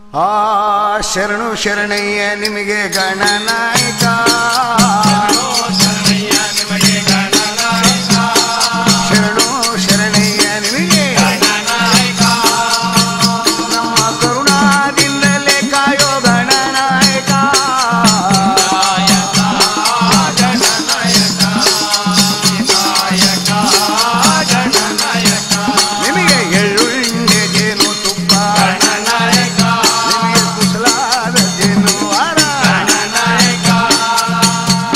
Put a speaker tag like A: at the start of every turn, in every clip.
A: ಆ ಶರಣು ಶರಣಯ್ಯ ನಿಮಗೆ ಗಣನಾಯಕ ಶರಣು ಶರಣಯ್ಯ ನಿಮಗೆ ನಮ್ಮ ಕರುಣಾದಿಂದಲೇ ಕಾಯೋ ಗಣನಾಯಕ ನಿಮಗೆ ಎಳ್ಳುಂಡೆ ಜೇನು ತುಪ್ಪ ನಿಮಗೆ ಕುಸಲಾದ ಜೇನು ವಾರ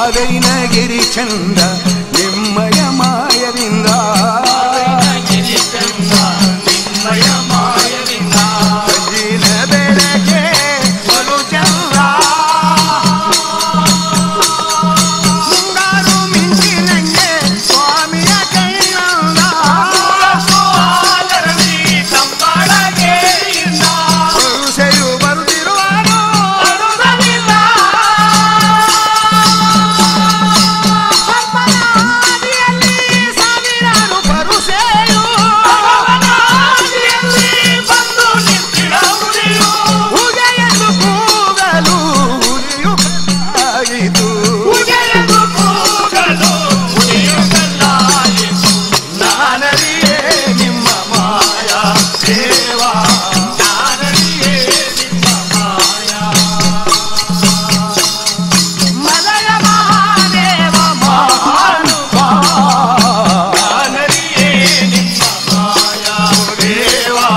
A: ಮಾದೈನಗಿರಿ ಚಂದ ನಿಮ್ಮಯ ಮಾಯದಿಂದ ಸಂಜಿನ ಬೆಳಗ್ಗೆ ಬಲು ಚಂದ ಮುಂಗಾರು ಮಿಂಚಿನಂಗೆ ಸ್ವಾಮಿಯ ಕೈನಂದ ಪರುಸೆಯು ಬರುತ್ತಿರುವಾನು ಸರ್ಪನಾದಿಯಲ್ಲಿ ಸಾವಿರಾರು ಪರುಸೆಯು ಉಗೆಯಲು ಕೂಗಲು ಉರಿಯು ಕಲ್ಲಾಯಿತು ನಾನರಿಯೇ ನಿಮ್ಮ ಮಾಯ ದೇವಾ ಮಲಯ ಮಹಾದೇವ ಮಹಾನುಭಾವ ದೇವಾ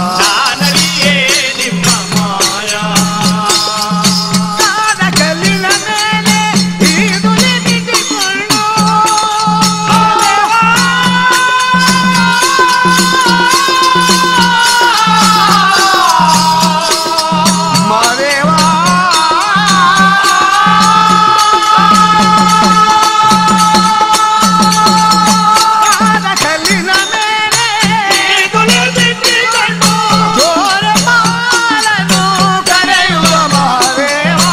A: ಕಾದ ಕಲ್ಲಿನ ಮೇಲೆ ಈದುಲಿ ಬಿದ್ದುಕೊಂಡು ಮಾದೇವಾ ಕಾದ ಕಲ್ಲಿನ ಮೇಲೆ ಜೋರ ಮಾಲನು ಕರೆಯುವ ಮಾದೇವಾ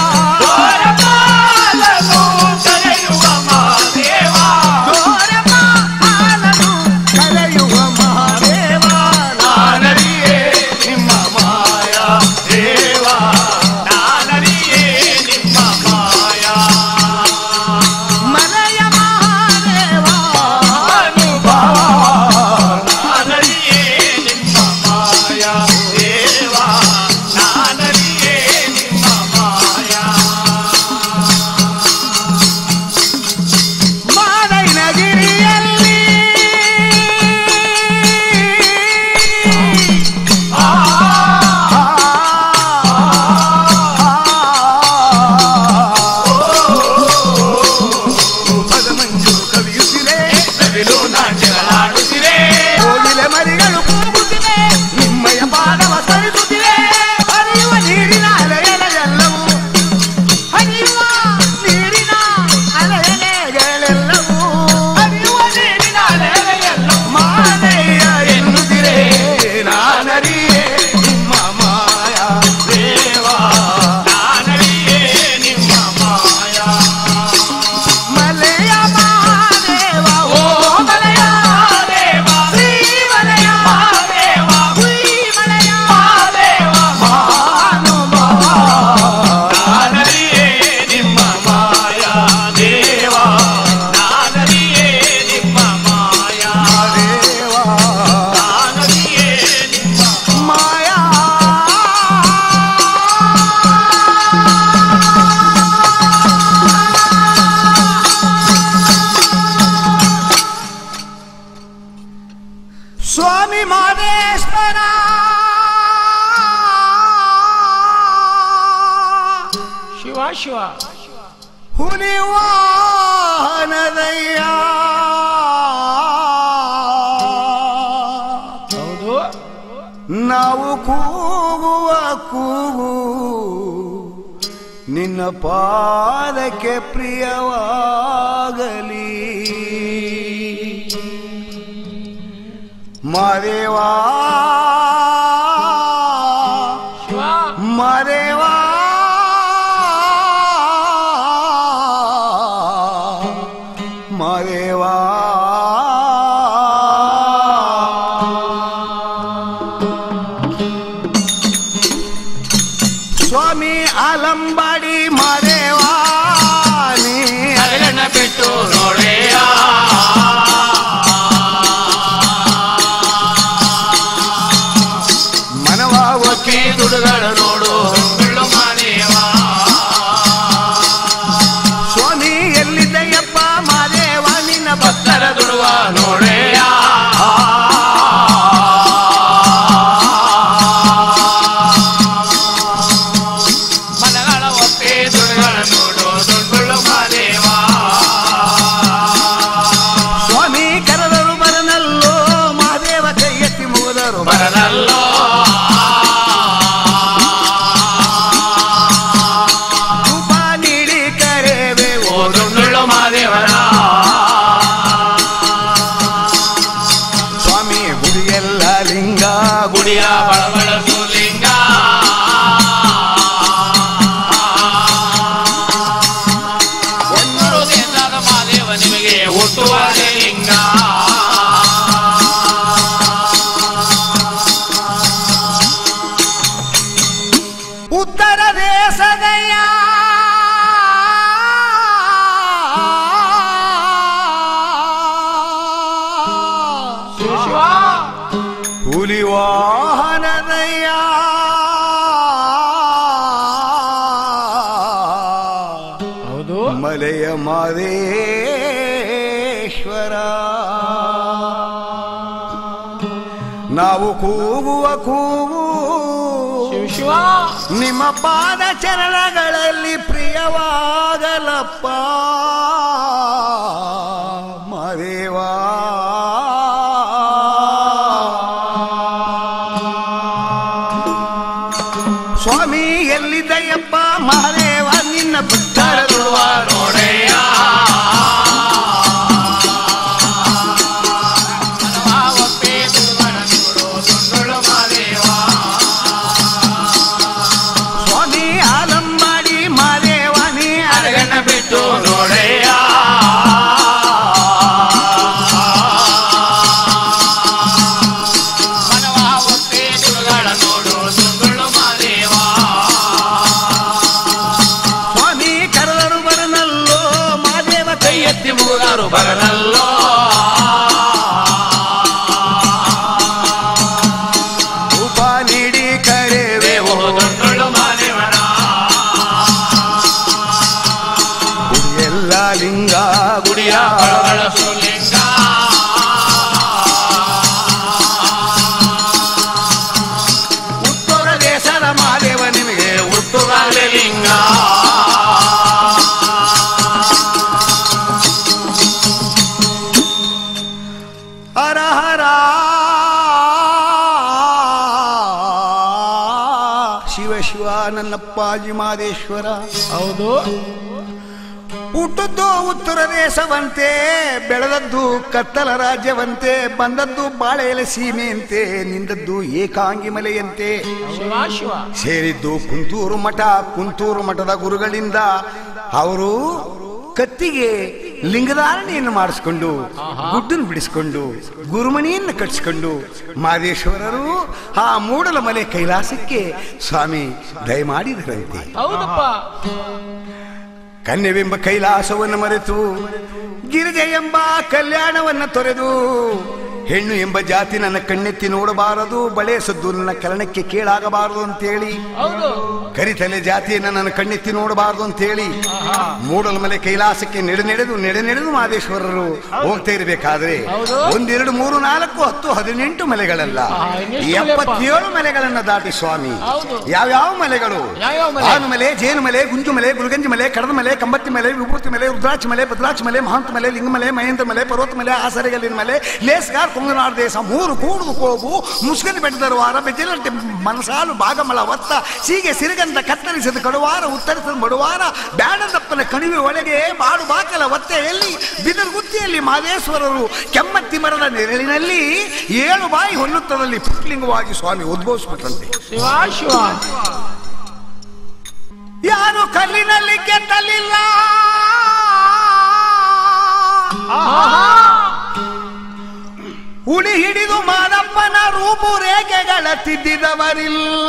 A: ಜೋರ ಮಾಲನು ಕರೆಯುವ ಮಹಾದೇವ ನಾನರಿಯೇ ನಿಮ್ಮ ಮಾಯ ದೇವಾ ಮಲಯ ಮಹಾದೇವ ಅನುಭವ ಮಾದೈನಗಿರಿಯಲ್ಲಿ ಪದಮಂಜು ಕವಿಯುತ್ತಿದೆ ಕೋಗಿಲೆ ಮರಿಗಳು ಕೂಗುತ್ತಿವೆ ನಿಮ್ಮಯ ಪಾದವ ಸರಿಸುತ್ತಿವೆ ಹರಿಯುವ ನೀರಿನ ಅಲೆಯಲೆಲ್ಲವೂ ಹರಿಯುವ ನೀರಿನ ಅಲೆಯಲೆಗಳೆಲ್ಲವೂ ಹರಿಯುವ ನೀರಿನ ಅಲೆಯಲೆಲ್ಲವೂ ಮಾದಯ್ಯ ಎನ್ನುತ್ತಿರೆ ನಾನರಿಯೇ ನಿಮ್ಮ ಮಾಯ ದೇವಾ ಮಲೆಯ ಮಹಾದೇವ ಓ ಮಲೆಯ ಶ್ರೀ ಮಲೆಯ ಶ್ರೀ ಮಲೆಯ ಮಹಾನುಭಾವ ದೇವಾ ಮಾಯಾ ಸ್ವಾಮಿ ಮಾದೇಶ್ವರ
B: ಶಿವ ಶಿವ
A: ಹುಲಿ ವಾಹನದಯ್ಯ
B: ಹೌದು
A: ನಾವು ಕೂಗುವ ಕೂಗು ನಿನ್ನ ಪಾದಕ್ಕೆ ಪ್ರಿಯವಾಗಲಿ ಮರೆವಾ
B: ಶಿವ
A: ಮರೆವಾ ಮರೆವಾ ಸ್ವಾಮಿ ಆಲಂಬಾಡಿ ಮರೆವಾ ನೀ
B: ಅರಗಣ್ಣ ಬಿಟ್ಟು ನೋಡೆಯ
A: ಮನವ ಒಕ್ಕಿ ದುಡುಗಳ ನೋಡು
B: ಬೀಳು ಮಾದೇವ
A: ಸ್ವಾಮಿ ಎಲ್ಲಿದ್ದಯ್ಯಪ್ಪ ಮಾದೇವ ನಿನ್ನ ಹುಲಿ ವಾಹನದಯ್ಯ
B: ಹೌದು
A: ಮಲೆಯ ಮಾದೇಶ್ವರ ನಾವು ಕೂಗುವ ಕೂಗು
B: ಶಿವ ಶಿವ
A: ನಿಮ್ಮ ಪಾದ ಚರಣಗಳಲ್ಲಿ ಪ್ರಿಯವಾಗಲಪ್ಪ ಮದೇವಾ ಸ್ವಾಮಿ ಎಲ್ಲಿದ್ದಯ್ಯಪ್ಪ ಮಹಾದೇವ ನಿನ್ನ ಬಿಟ್ಟರ
B: ದುಡುವ ನೋಡೆಯ ಒಪ್ಪೆ ದುಡುವನ ನೋಡು ಸುಂದಳು ಮಾದೇವ
A: ಸ್ವಾಮಿ ಆಲಂಬಾಡಿ ಮಹಾದೇವ ನೀ
B: ಅರಗಣ್ಣ ಬಿಟ್ಟು ನೋಡೆಯ ಮನವ ಒಪ್ಪೆ ದುಡುಗಳ ನೋಡು ಸುಂದಳು ಮಾದೇವ
A: ಸ್ವಾಮಿ ಕರೆದರು ಬರನಲ್ಲೋ ಮಹಾದೇವ
B: ಕೈ
A: ಕೈ
B: ಎತ್ತಿ ಮುಗಿದರು ಬರಲಲ್ಲೋ
A: ರೂಪ ನೀಡಿ ಕರೆವೆ
B: ದೇವೋ ದೊಡ್ಡಳು ಮಾದೇವನ
A: ಎಲ್ಲ ಲಿಂಗ
B: ಗುಡಿಯ ಬಳಗಳ ಸುಲಿಂಗ
A: ಉತ್ತರ ದೇಶದ ಮಹಾದೇವ ನಿಮಗೆ
B: ಹುಟ್ಟುಗಾಲೆ ಲಿಂಗ
A: ಹರ ಹರ ಶಿವ ಶಿವ ನನ್ನಪ್ಪಾಜಿ ಮಾದೇಶ್ವರ
B: ಹೌದು
A: ಹುಟ್ಟದ್ದು ಉತ್ತರ ದೇಶವಂತೆ ಬೆಳೆದದ್ದು ಕತ್ತಲ ರಾಜ್ಯವಂತೆ ಬಂದದ್ದು ಬಾಳೆ ಎಲೆ ಸೀಮೆಯಂತೆ ನಿಂದದ್ದು ಏಕಾಂಗಿ ಮಲೆಯಂತೆ
B: ಶಿವ ಶಿವ
A: ಸೇರಿದ್ದು ಕುಂತೂರು ಮಠ ಕುಂತೂರು ಮಠದ ಗುರುಗಳಿಂದ ಅವರು ಕತ್ತಿಗೆ ಲಿಂಗಧಾರಣೆಯನ್ನು ಮಾಡಿಸ್ಕೊಂಡು ಗುಡ್ಡನ್ನು ಬಿಡಿಸ್ಕೊಂಡು ಗುರುಮಣಿಯನ್ನು ಕಟ್ಟಿಸ್ಕೊಂಡು ಮಾದೇಶ್ವರರು ಆ ಮೂಡಲ ಮಲೆ ಕೈಲಾಸಕ್ಕೆ ಸ್ವಾಮಿ ದಯಮಾಡಿದರಂತೆ
B: ಹೌದಪ್ಪ
A: ಕನ್ಯವೆಂಬ ಕೈಲಾಸವನ್ನು ಮರೆತು ಗಿರಿಜೆ ಎಂಬ ಕಲ್ಯಾಣವನ್ನ ತೊರೆದು ಹೆಣ್ಣು ಎಂಬ ಜಾತಿ ನನ್ನ ಕಣ್ಣೆತ್ತಿ ನೋಡಬಾರದು ಬಳೆ ಸದ್ದು ನನ್ನ ಕರಣಕ್ಕೆ ಕೇಳಾಗಬಾರದು ಅಂತೇಳಿ
B: ಹೌದು
A: ಕರಿತಲೆ ಜಾತಿಯನ್ನ ನನ್ನ ಕಣ್ಣೆತ್ತಿ ನೋಡಬಾರದು ಅಂತೇಳಿ ಮೂಡಲ ಮಲೆ ಕೈಲಾಸಕ್ಕೆ ನೆಡೆ ನಡೆದು ನೆಡೆ ನಡೆದು ಮಾದೇಶ್ವರರು ಹೋಗ್ತಾ ಇರಬೇಕಾದ್ರೆ
B: ಹೌದು.
A: ಒಂದೆರಡು ಮೂರು ನಾಲ್ಕು ಹತ್ತು ಹದಿನೆಂಟು ಮಲೆಗಳಲ್ಲ
B: ಆ, ಇನ್ನೆಷ್ಟು ಮಲೆಯಪ್ಪ?
A: ಎಪ್ಪತ್ತೇಳು ಮಲೆಗಳನ್ನ ದಾಟಿ ಸ್ವಾಮಿ
B: ಹೌದು.
A: ಯಾವ್ಯಾವ ಮಲೆಗಳು
B: ಯಾವ್ಯಾವ ಮಲೆ?
A: ಆನು ಮಲೆ ಜೇನು ಮಲೆ ಗುಂಜು ಮಲೆ ಗುಲ್ಗಂಜಿ ಮಲೆ ಕಡದ ಮಲೆ ಕಂಬತ್ತಿ ಮಲೆ ವಿಭೂತಿ ಮಲೆ ರುದ್ರಾಕ್ಷ ಮಲೆ ಭದ್ರಾಕ್ಷ ಮಲೆ ಮಹಾಂತ ಮಲೆ ಲಿಂಗ ಮಲೆ ಮಹೇಂದ್ರ ಮಲೆ ಪರ್ವತ ಮಲೆ ಆಸರೆಗಲ್ಲಿನ ಮಲೆ ಲೇಸ್ಗಾರ್ ಕೊಂಗನಾಡು ದೇಶ ಮೂರು ಕೂಡುದು ಕೋಬು ಮುಸ್ಕನ್ ಬೆಟ್ಟದರುವಾರ ಬೆಜ್ಜಲಂಟೆ ಮನಸಾಲು ಭಾಗಮಳ ಒತ್ತ ಸೀಗೆ ಸಿರಿಗಂಧ ಕತ್ತರಿಸಿದ ಕಡುವಾರ ಉತ್ತರಿಸಿದ ಮಡುವಾರ ಬ್ಯಾಡದಪ್ಪನ ಕಣಿವೆ ಒಳಗೆ ಬಾಡು ಬಾಕಲ ಒತ್ತೆಯಲ್ಲಿ ಬಿದರ್ಗುತ್ತಿಯಲ್ಲಿ ಮಾದೇಶ್ವರರು ಕೆಮ್ಮತ್ತಿ ಮರದ ನೆರಳಿನಲ್ಲಿ ಏಳು ಬಾಯಿ ಹೊನ್ನುತ್ತದಲ್ಲಿ ಪುಟ್ಲಿಂಗವಾಗಿ ಸ್ವಾಮಿ ಉದ್ಭವಿಸ್ಬಿಟ್ರಂತೆ
B: ಶಿವ ಶಿವ
A: ಯಾರು ಕಲ್ಲಿನಲ್ಲಿ ಕೆತ್ತಲಿಲ್ಲ ಉಳಿ ಹಿಡಿದು ಮಾದಪ್ಪನ ರೂಪುರೇಖೆಗಳ ತಿದ್ದಿದವರಿಲ್ಲ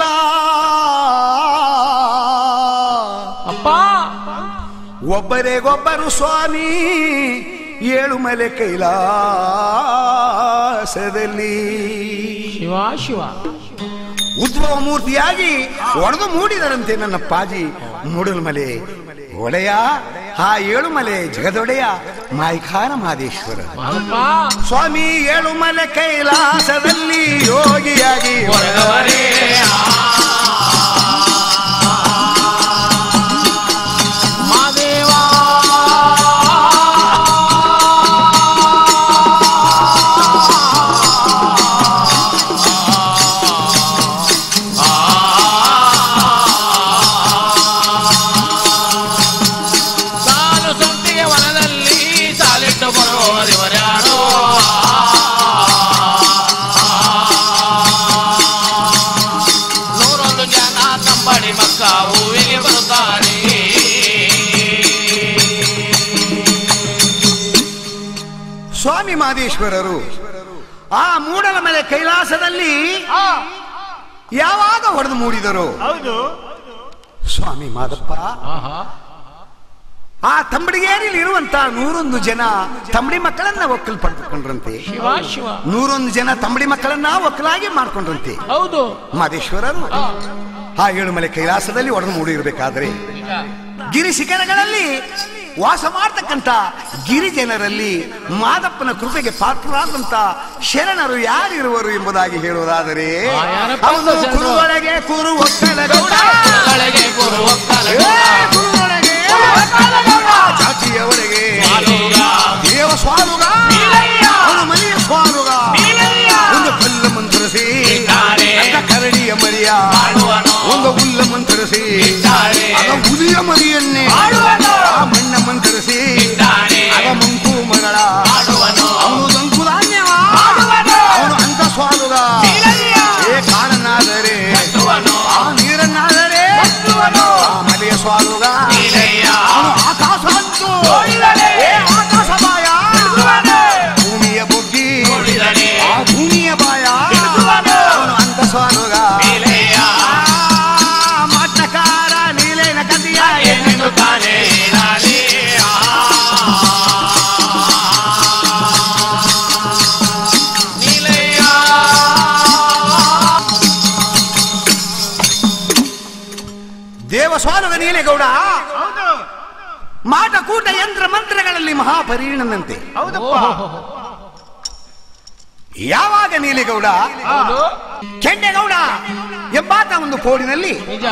B: ಅಪ್ಪ
A: ಒಬ್ಬರಿಗೊಬ್ಬರು ಸ್ವಾಮಿ ಏಳು ಮಲೆ ಕೈಲಾಸದಲ್ಲಿ
B: ಶಿವ ಶಿವ
A: ಉದ್ಭವ ಮೂರ್ತಿಯಾಗಿ ಒಡೆದು ಮೂಡಿದರಂತೆ ನನ್ನ ಪಾಜಿ ಮೂಡಲ್ ಮಲೆ ಒಡೆಯ ಆ ಏಳು ಮಲೆ ಜಗದೊಡೆಯ ಮಾಯಿಖಾನ ಮಾದೇಶ್ವರ
B: ಮಾದಪ್ಪ
A: ಸ್ವಾಮಿ ಏಳು ಮಲೆ ಕೈಲಾಸದಲ್ಲಿ ಯೋಗಿಯಾಗಿ
B: ಹೊರಗವರೇ ಮಾದೇವ ಸಾಲು ಸಂತಿಗೆ ವನದಲ್ಲಿ ಸಾಲಿಟ್ಟು ಬರುವವರಿವರ್ಯಾರೋ ನೂರೊಂದು ಜನ ತಂಬಡಿ ಮಕ್ಕ ಹೂವಿಗೆ ಬರುತ್ತಾರೆ
A: ಸ್ವಾಮಿ ಮಾದೇಶ್ವರರು ಆ ಮೂಡಲ ಮಲೆ ಕೈಲಾಸದಲ್ಲಿ ಯಾವಾಗ ಹೊಡೆದು ಮೂಡಿದರು
B: ಹೌದು
A: ಸ್ವಾಮಿ ಮಾದಪ್ಪ
B: ಆಹಾ
A: ಆ ತಂಬಡಿಗೇರಿಲಿ ಇರುವಂತ ನೂರೊಂದು ಜನ ತಂಬಡಿ ಮಕ್ಕಳನ್ನ ಒಕ್ಕಲು ಪಡೆದುಕೊಂಡ್ರಂತೆ
C: ಶಿವ ಶಿವ
A: ನೂರೊಂದು ಜನ ತಂಬಡಿ ಮಕ್ಕಳನ್ನ ಒಕ್ಕಲಾಗಿ ಮಾಡ್ಕೊಂಡ್ರಂತೆ
C: ಹೌದು
A: ಮಾದೇಶ್ವರರು ಆ ಏಳುಮಲೆ ಕೈಲಾಸದಲ್ಲಿ ಒಡನು ಮೂಡಿರ್ಬೇಕಾದ್ರೆ
C: ನಿಜ
A: ಗಿರಿ ಶಿಖರಗಳಲ್ಲಿ ವಾಸ ಮಾಡ್ತಕ್ಕಂಥ ಗಿರಿಜನರಲ್ಲಿ ಮಾದಪ್ಪನ ಕೃಪೆಗೆ ಪಾತ್ರರಾದಂತ ಶರಣರು ಯಾರಿರುವರು ಎಂಬುದಾಗಿ ಹೇಳುವುದಾದರೆ
C: ಆ, ಯಾರಪ್ಪ
A: ಅವನು
C: ಶರಣರು?
A: ಕುರುವೊಳಗೆ ಕುರು ಒಕ್ಕಲ ಗೌಡ
C: ಒಳಗೆ ಗುರು ಒಕ್ಕಲ
A: ಏ, ಕುರುವೊಳಗೆ ಚಾಚಿಯವರೆಗೆ ದೇವ ಸ್ವಾರುಗ ಅವನು ಮನೆಯ ಸ್ವಾರುಗ ಒಂದು ಕಲ್ಲು ಮಂತ್ರಿಸಿ
B: ಇದ್ದಾರೆ.
A: ಅಕ್ಕ ಕರಡಿಯ ಮರಿಯ
B: ಆಳುವನು.
A: ಒಂದು ಹುಲ್ಲ ಮಂತ್ರಿಸಿ
B: ಇದ್ದಾರೆ.
A: ಆಗ ಹುಲಿಯ ಮರಿಯನ್ನೇ
B: ಆಳುವನು.
A: ಆ ಮಣ್ಣ ಮಂತ್ರಿಸಿ
B: ಇದ್ದಾರೆ.
A: ಆಗ ಮಂಕು ಮಗಳ
B: ಆಡುವನು.
A: ಅವನು ದಂಕು ಧಾನ್ಯವ
B: ಆಡುವನು.
A: ಅವನು ಅಂತ ಸ್ವಾರುಗ
B: ಇರಲಿಯ.
A: ಏ ಕಾಣನಾದರೆ
B: ಕಟ್ಟುವನು.
A: ಆ ನೀರನ್ನಾದರೆ
B: ಕಟ್ಟುವನು.
A: ಆ ಮಲೆಯ ಸ್ವಾರುಗ
B: ಇರಲಿಯ.
A: ಅವನು ಆಕಾಶವಂತು
B: ನೋಡಿದರೆ.
A: ಏ ಆಕಾಶ ಬಾಯ
B: ಕಟ್ಟುವನು.
A: ಭೂಮಿಯ ಬುಗ್ಗಿ
B: ನೋಡಿದರೆ.
A: ಆ ಭೂಮಿಯ ಬಾಯ
B: ಕಟ್ಟುವನು.
A: ಅವನು ಅಂತ ಸ್ವಾರುಗ
B: ಇಲೆಯ.
A: ಆ ಮಟ್ಟಕಾರ ನೀಲೇನ ಕದಿಯ
B: ಏನೆಂದು ತಾನೇ ನಾನೇ ಆ. ನೀಲೆಯ.
A: ದೇವ ಸ್ವಾರುಗ ನೀಲೇಗೌಡ ಮಾಟಕೂಟ ಯಂತ್ರ ಮಂತ್ರಗಳಲ್ಲಿ ಮಹಾಪರಿಣನಂತೆ
C: ಓಹೋ.
A: ಯಾವಾಗ ನೀಲೇಗೌಡ
C: ಹೌದು
A: ಕೆಂಡೇಗೌಡ ಎಂಬಾತ ಒಂದು ಕೋಡಿನಲ್ಲಿ
C: ನಿಜ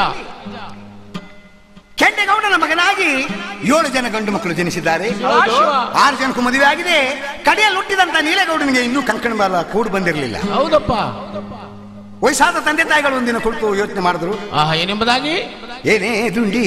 A: ಕೆಂಡೇಗೌಡನ ಮಗನಾಗಿ ಏಳು ಜನ ಗಂಡು ಮಕ್ಕಳು ಜನಿಸಿದ್ದಾರೆ
C: ಶಿವ ಶಿವ
A: ಆರು ಜನಕ್ಕೂ ಮದುವೆ ಆಗಿದೆ ಕಡೆಯಲ್ಲಿ ಹುಟ್ಟಿದಂತ ನೀಲೇಗೌಡನಿಗೆ ಇನ್ನೂ ಕಂಕಣ ಬಾಲ ಕೂಡು ಬಂದಿರಲಿಲ್ಲ
C: ಹೌದಪ್ಪ
A: ವಯಸ್ಸಾದ ತಂದೆ ತಾಯಿಗಳು ಒಂದಿನ ಕುಳಿತು ಯೋಚನೆ ಮಾಡಿದ್ರು
C: ಆಹಾ ಏನೆಂಬುದಾಗಿ
A: ಏನೇ ದುಂಡಿ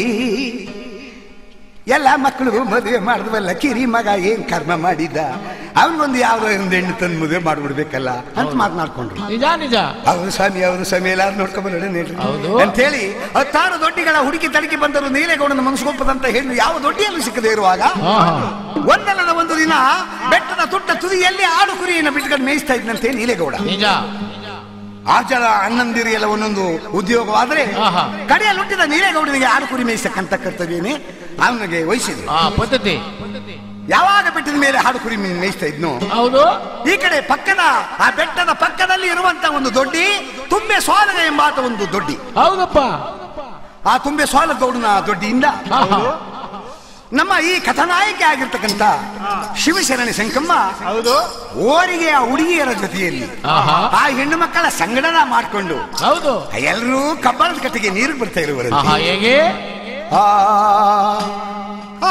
A: ಎಲ್ಲ ಮಕ್ಕಳು ಮದುವೆ ಮಾಡಿದ್ವಲ್ಲ ಕಿರಿ ಮಗ ಏನ್ ಕರ್ಮ ಮಾಡಿದ್ದ ಅವನಿಗೊಂದು ಯಾವ್ದೋ ಒಂದು ಹೆಣ್ಣು ತಂದು ಮದುವೆ ಮಾಡ್ಬಿಡ್ಬೇಕಲ್ಲ ಅಂತ ಮಾತನಾಡ್ಕೊಂಡ್ರು
C: ನಿಜ ನಿಜ
A: ಅವರು ಸ್ವಾಮಿ ಅವರು ಸ್ವಾಮಿ ಎಲ್ಲಾರು ನೋಡ್ಕೊಂಡ್ಬರೋಣ
C: ಹೌದು.
A: ಅಂತೇಳಿ ಹತ್ತಾರು ದೊಡ್ಡಿಗಳ ಹುಡುಕಿ ತಡಕಿ ಬಂದರು ನೀಲೇಗೌಡನ ಮನಸ್ಕೊಪ್ಪದಂತ ಹೆಣ್ಣು ಯಾವ ದೊಡ್ಡಿಯಲ್ಲೂ ಸಿಕ್ಕದೇ ಇರುವಾಗ
C: ಆಹಾ.
A: ಒಂದಲ್ಲದ ಒಂದು ದಿನ ಬೆಟ್ಟದ ತುಟ್ಟ ತುದಿಯಲ್ಲಿ ಆಡು ಕುರಿಯನ್ನು ಬಿಟ್ಕೊಂಡು ಮೇಯಿಸ್ತಾ ಇದ್ದಂತೆ ನೀಲೇಗೌಡ
C: ನಿಜ
A: ಆ ಜನ ಅಣ್ಣಂದಿರಿ ಎಲ್ಲ ಒಂದೊಂದು ಉದ್ಯೋಗವಾದ್ರೆ
C: ಆಹಾ.
A: ಕಡೆಯಲ್ಲಿ ಹುಟ್ಟಿದ ನೀಲೇಗೌಡನಿಗೆ ಆಡು ಕುರಿ ಮೇಯಿಸಕ್ಕಂತ ಕರ್ತವ್ಯನೇ ಅವನಿಗೆ ವಹಿಸಿದ್ರು
C: ಆ ಪದ್ಧತಿ
A: ಯಾವಾಗ ಬೆಟ್ಟದ ಮೇಲೆ ಹಾಡು ಕುರಿ ಮೇ- ಮೇಯಿಸ್ತಾ ಇದ್ನು
C: ಹೌದು
A: ಈ ಕಡೆ ಪಕ್ಕದ ಆ ಬೆಟ್ಟದ ಪಕ್ಕದಲ್ಲಿ ಇರುವಂತ ಒಂದು ದೊಡ್ಡಿ ತುಂಬೆ ಸ್ವಾಲಗ ಎಂಬಾತ ಒಂದು ದೊಡ್ಡಿ
C: ಹೌದಪ್ಪ
A: ಆ ತುಂಬೆ ಸ್ವಾಲ ಗೌಡನ ದೊಡ್ಡಿಯಿಂದ
C: ಆಹಾ.
A: ನಮ್ಮ ಈ ಕಥಾನಾಯಕಿ ಆಗಿರ್ತಕ್ಕಂಥ ಶಿವಶರಣಿ ಸಂಕಮ್ಮ
D: ಹೌದು
A: ಓರಿಗೆ ಆ ಹುಡುಗಿಯರ ಜೊತೆಯಲ್ಲಿ
C: ಆಹಾ.
A: ಆ ಹೆಣ್ಣು ಮಕ್ಕಳ ಸಂಗಡನ ಮಾಡಿಕೊಂಡು
C: ಹೌದು
A: ಎಲ್ಲರೂ ಕಬ್ಬಳದ ಕಟ್ಟಿಗೆ ನೀರು ಬರ್ತಾ ಇರುವರು
C: ಆಹಾ ಹೇಗೆ
A: ಆ ಆ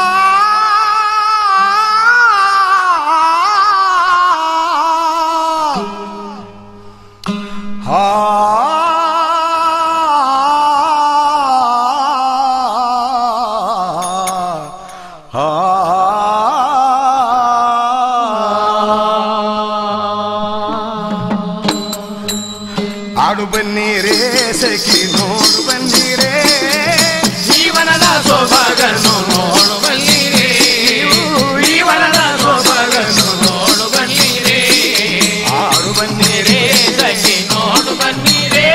A: ಆಡು ಬನ್ನೀರೇ ಸಖಿ ನೋಡು ಬನ್ನೀರೇ
B: ಜೀವನದ ಸೊಬಗನ್ನು ನೋಡು ಬಲ್ಲಿರೆ ಜೀವನದ ಸೊಬಗನ್ನು ನೋಡು ಬಲ್ಲಿರೆ
A: ಆಡು ಬನ್ನೀರೇ
B: ಸಖಿ ನೋಡು ಬನ್ನಿರೆ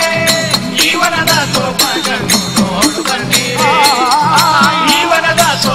B: ಜೀವನದ ಸೊಬಗನ್ನು ನೋಡು ಬನ್ನಿರೆ ಜೀವನದ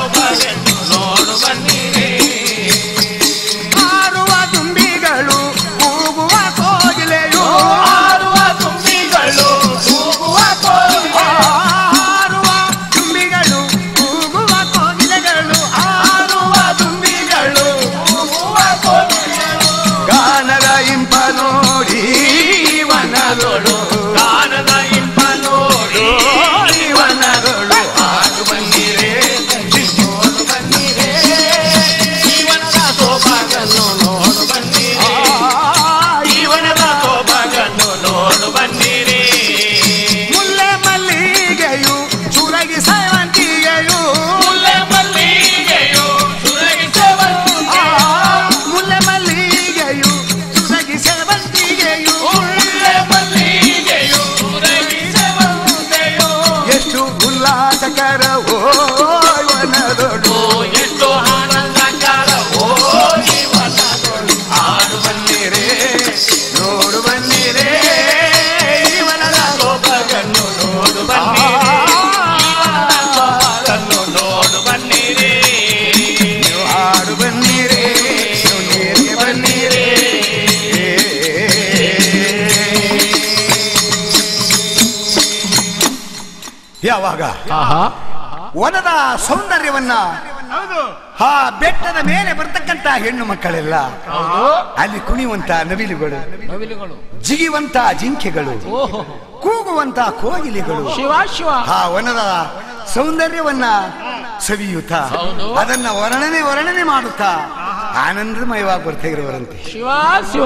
A: ಯಾವಾಗ
C: ಆಹಾ
A: ವನದ ಸೌಂದರ್ಯವನ್ನ
B: ಹೌದು
A: ಆ ಬೆಟ್ಟದ ಮೇಲೆ ಬರ್ತಕ್ಕಂತ ಹೆಣ್ಣು ಮಕ್ಕಳೆಲ್ಲ
C: ಹೌದು
A: ಅಲ್ಲಿ ಕುಣಿಯುವಂತ ನವಿಲುಗಳು
C: ನವಿಲುಗಳು
A: ಜಿಗಿಯುವಂತ ಜಿಂಕೆಗಳು
C: ಓಹೋ
A: ಕೂಗುವಂತ ಕೋಗಿಲೆಗಳು
C: ಶಿವ ಶಿವ
A: ಆ ವನದ ಸೌಂದರ್ಯವನ್ನ ಸವಿಯುತ್ತ
C: ಹೌದು.
A: ಅದನ್ನ ವರ್ಣನೆ ವರ್ಣನೆ ಮಾಡುತ್ತಾ ಆನಂದಮಯವಾಗಿ ಬರ್ತಾ ಇರುವರಂತೆ
C: ಶಿವ ಶಿವ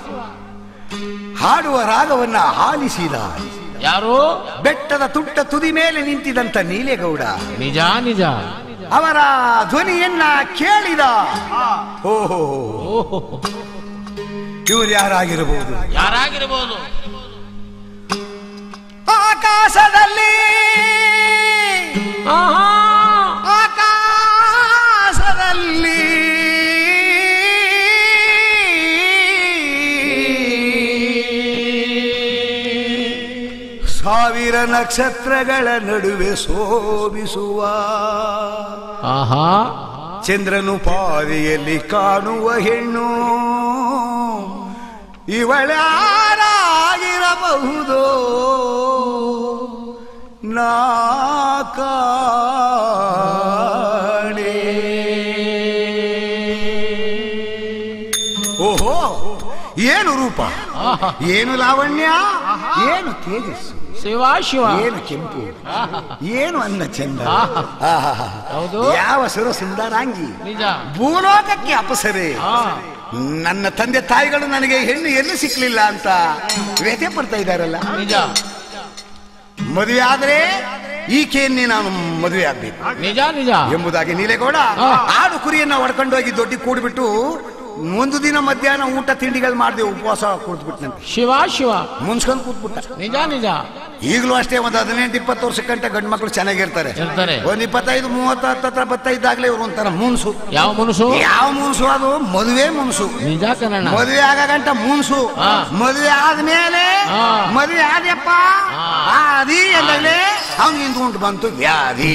A: ಹಾಡುವ ರಾಗವನ್ನ ಆಲಿಸಿದ
C: ಯಾರು
A: ಬೆಟ್ಟದ ತುಟ್ಟ ತುದಿ ಮೇಲೆ ನಿಂತಿದಂತ ನೀಲೇಗೌಡ
C: ನಿಜ ನಿಜ
A: ಅವರ ಧ್ವನಿಯನ್ನ ಕೇಳಿದ ಓಹೋ
C: ಓಹೋ
A: ಇವರು ಯಾರಾಗಿರಬಹುದು
C: ಯಾರಾಗಿರಬಹುದು
A: ಆಕಾಶದಲ್ಲಿ
C: ಆಹಾ
A: ಆಕಾಶದಲ್ಲಿ ಸಾವಿರ ನಕ್ಷತ್ರಗಳ ನಡುವೆ ಶೋಭಿಸುವ
C: ಆಹಾ
A: ಚಂದ್ರನು ಪಾದೆಯಲ್ಲಿ ಕಾಣುವ ಹೆಣ್ಣು ಇವಳ್ಯಾರಾಗಿರಬಹುದು ನಾ ಕಾಣೆ ಓಹೋ ಏನು ರೂಪ
C: ಆಹಾ
A: ಏನು ಲಾವಣ್ಯ ಏನು ತೇಜಸ್ಸು
C: ಶಿವ ಶಿವ
A: ಏನು ಕೆಂಪು ಏನು ಅನ್ನ ಚಂದ
C: ಆಹಾ.
A: ಆಹಾಹಾ.
C: ಹೌದು.
A: ಯಾವ ಸುರ ಸುಂದರಾಂಗಿ
C: ನಿಜ
A: ಭೂಲೋಕಕ್ಕೆ ಅಪಸರೆ
C: ಆ
A: ನನ್ನ ತಂದೆ ತಾಯಿಗಳು ನನಗೆ ಹೆಣ್ಣು ಎಲ್ಲಿ ಸಿಕ್ಲಿಲ್ಲ ಅಂತ ವ್ಯಥೆ ಪಡ್ತಾ ಇದ್ದಾರಲ್ಲ
C: ನಿಜ
A: ಮದುವೆ ಆದ್ರೆ ಈಕೆಯನ್ನೇ ನಾನು ಮದುವೆ ಆಗ್ಬೇಕು
C: ನಿಜ ನಿಜ
A: ಎಂಬುದಾಗಿ ನೀಲೇಗೌಡ
C: ಆ.
A: ಆಡು ಕುರಿಯನ್ನ ಹೊಡ್ಕೊಂಡೋಗಿ ದೊಡ್ಡಿ ಕೂಡ್ಬಿಟ್ಟು ಒಂದು ದಿನ ಮಧ್ಯಾಹ್ನ ಊಟ ತಿಂಡಿಗಳು ಮಾಡಿದೆ ಉಪವಾಸ ಕೂತ್ಬಿಟ್ನಂತೆ
C: ಶಿವ ಶಿವ
A: ಮುನ್ಸ್ಕೊಂಡ್ ಕೂತ್ಬಿಟ್ಟ
C: ನಿಜ ನಿಜ
A: ಈಗಲೂ ಅಷ್ಟೇ ಒಂದು ಹದಿನೆಂಟು ಇಪ್ಪತ್ತು ವರ್ಷಕ್ಕಂಟ ಗಂಡು ಮಕ್ಕಳು ಚೆನ್ನಾಗಿರ್ತಾರೆ
C: ಇರ್ತಾರೆ.
A: ಒಂದ್ ಇಪ್ಪತ್ತೈದು ಮೂವತ್ತು ಹತ್ತತ್ರ ಬತ್ತೈದಾಗ್ಲೇ ಇವ್ರು ಒಂಥರ ಮುನ್ಸು
C: ಯಾವ ಮನುಷ್ಯ
A: ಯಾವ ಮುನ್ಸು ಅದು ಮದುವೆ ಮುನ್ಸು
C: ನಿಜ ಕನ್ನಡ
A: ಮದುವೆ ಆಗಗಂಟ ಮುನ್ಸು
C: ಹಾ.
A: ಮದುವೆ ಆದ್ಮೇಲೆ
C: ಹಾ.
A: ಮದುವೆ ಆದ್ಯಪ್ಪ
C: ಹಾ.
A: ಆದಿ ಎಂದಾಗಲೇ ಅವ್ನಿಗೆ ನಿಂತ್ಕೊಂಡು ಬಂತು ವ್ಯಾಧಿ